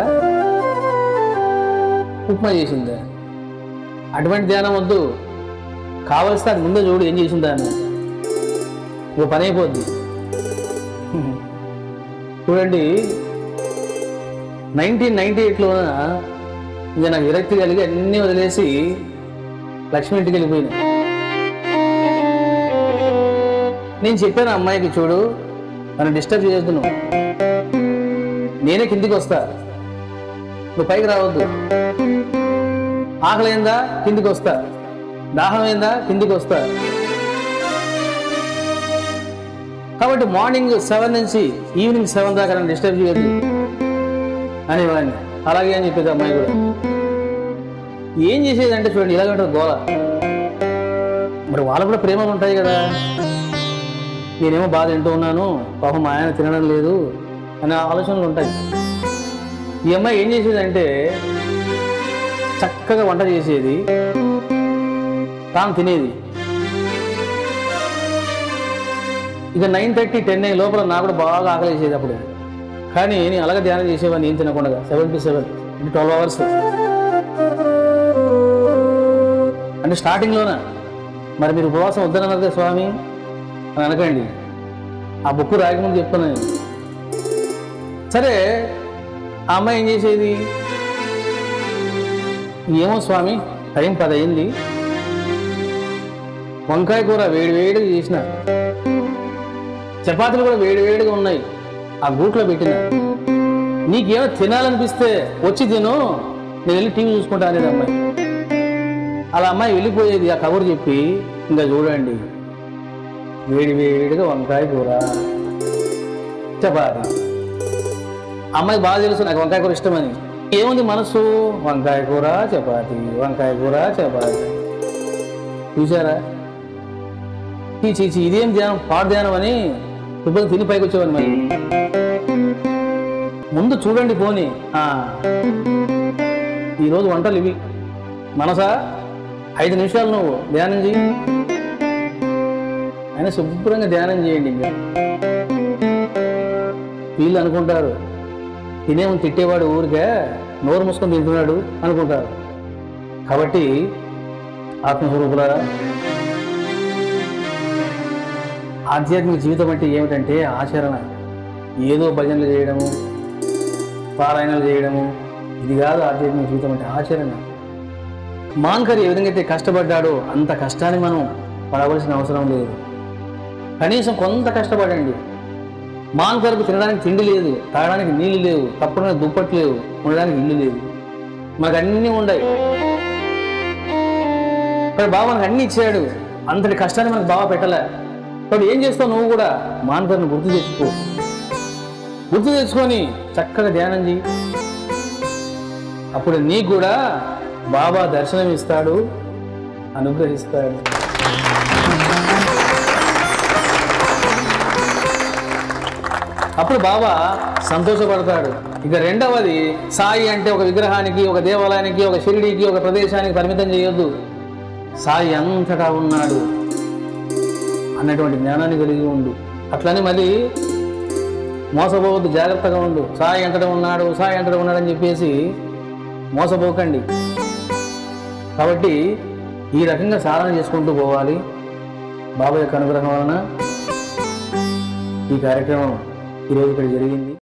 ఉప్మా చేసిందా అటువంటి ధ్యానం వద్దు కావలిస్తే అది ముందే చూడు ఏం చేసిందా అని ఓ పని అయిపోద్ది చూడండి నైన్టీన్ నైన్టీ ఎయిట్లోన ఇంకా నాకు విరక్తి కలిగి అన్నీ వదిలేసి లక్ష్మి ఇంటికి వెళ్ళిపోయినా నేను చెప్పాను ఆ అమ్మాయికి చూడు నన్ను డిస్టర్బ్ చేయొద్దు నువ్వు నేనే కిందికి వస్తా నువ్వు పైకి రావద్దు ఆకలైందా కిందికి వస్తా దాహమైందా కిందికి వస్తా కాబట్టి మార్నింగ్ సెవెన్ నుంచి ఈవినింగ్ సెవెన్ దాకా నన్ను డిస్టర్బ్ చేయొద్దు అనేవాడిని అలాగే అని చెప్పేది అమ్మాయి కూడా ఏం చేసేదంటే చూడండి ఇలాగంటారు గోల మరి వాళ్ళకు కూడా ప్రేమలు ఉంటాయి కదా నేనేమో బాధ తింటూ ఉన్నాను పాపం మా ఆయన తినడం లేదు అనే ఆలోచనలు ఉంటాయి ఈ అమ్మాయి ఏం చేసేదంటే చక్కగా వంట చేసేది తాను తినేది ఇక నైన్ థర్టీ టెన్ అయ్యే లోపల నాకు కూడా బాగా ఆకలేసేది అప్పుడు కానీ నేను అలాగే ధ్యానం చేసేవాడిని ఏం తినకుండా సెవెన్ టు సెవెన్ అంటే ట్వెల్వ్ అవర్స్ అంటే స్టార్టింగ్లోన మరి మీరు ఉపవాసం వద్దనన్నారు కదా స్వామి అని అనకండి ఆ బుక్ రాయకముందు చెప్తాను నేను సరే ఆ అమ్మాయి ఏం చేసేది ఏమో స్వామి టైం పది అయింది వంకాయ కూర వేడి వేడిగా చేసిన చపాతీలు కూడా వేడి వేడిగా ఉన్నాయి ఆ గూట్లో పెట్టిన నీకేమో తినాలనిపిస్తే వచ్చి తిను నేను వెళ్ళి టీవీ చూసుకుంటా అనేది అమ్మాయి అలా అమ్మాయి వెళ్ళిపోయేది ఆ కబురు చెప్పి ఇంకా చూడండి వేడి వేడిగా వంకాయ కూర చపాతి అమ్మాయి బాగా తెలుసు నాకు వంకాయ కూర ఇష్టమని ఏముంది మనసు వంకాయ కూర చపాతి వంకాయ కూర చపాతి చూసారా చీ చీ చీ ఇదేం ధ్యానం పాడు ధ్యానం అని ఇప్పుడు తిని పైకి వచ్చేవాడిని మరి ముందు చూడండి పోని ఆ. ఈరోజు వంటలు ఇవి మనసా ఐదు నిమిషాలు నువ్వు ధ్యానం చేయి ఆయన శుభ్రంగా ధ్యానం చేయండి ఇంకా వీళ్ళు అనుకుంటారు తినేమో తిట్టేవాడు ఊరికే నోరు మూసుకొని తింటున్నాడు అనుకుంటారు కాబట్టి ఆత్మస్వరూపులారా ఆధ్యాత్మిక జీవితం అంటే ఏమిటంటే ఆచరణ ఏదో భజనలు చేయడము పారాయణలు చేయడము ఇది కాదు ఆధ్యాత్మిక జీవితం అంటే ఆచరణ మాన్కర్ ఏ విధంగా అయితే కష్టపడ్డాడో అంత కష్టాన్ని మనం పడవలసిన అవసరం లేదు కనీసం కొంత కష్టపడండి మాన్కర్కు తినడానికి తిండి లేదు తాగడానికి నీళ్లు లేవు తప్పడానికి దుప్పట్లు లేవు ఉండడానికి ఇల్లు లేదు మనకు అన్నీ ఉన్నాయి మరి బావ మనకు అన్ని ఇచ్చాడు అంతటి కష్టాన్ని మనకు బావ పెట్టలే కాబట్టి ఏం చేస్తావు నువ్వు కూడా మాన్కర్ను గుర్తు తెచ్చుకో గుర్తు తెచ్చుకొని చక్కగా ధ్యానం చేయి అప్పుడు నీకు కూడా బాబా దర్శనం ఇస్తాడు అనుగ్రహిస్తాడు అప్పుడు బాబా సంతోషపడతాడు ఇక రెండవది సాయి అంటే ఒక విగ్రహానికి ఒక దేవాలయానికి ఒక షిరిడీకి ఒక ప్రదేశానికి పరిమితం చేయొద్దు సాయి అంతటా ఉన్నాడు అన్నటువంటి జ్ఞానాన్ని కలిగి ఉండు అట్లని మళ్ళీ మోసపోవద్దు జాగ్రత్తగా ఉండు సాయి ఎంతటా ఉన్నాడు సాయి ఎంతటా ఉన్నాడని చెప్పేసి మోసపోకండి కాబట్టి ఈ రకంగా సాధన చేసుకుంటూ పోవాలి బాబా యొక్క అనుగ్రహం వలన ఈ కార్యక్రమం ఈరోజు ఇక్కడ జరిగింది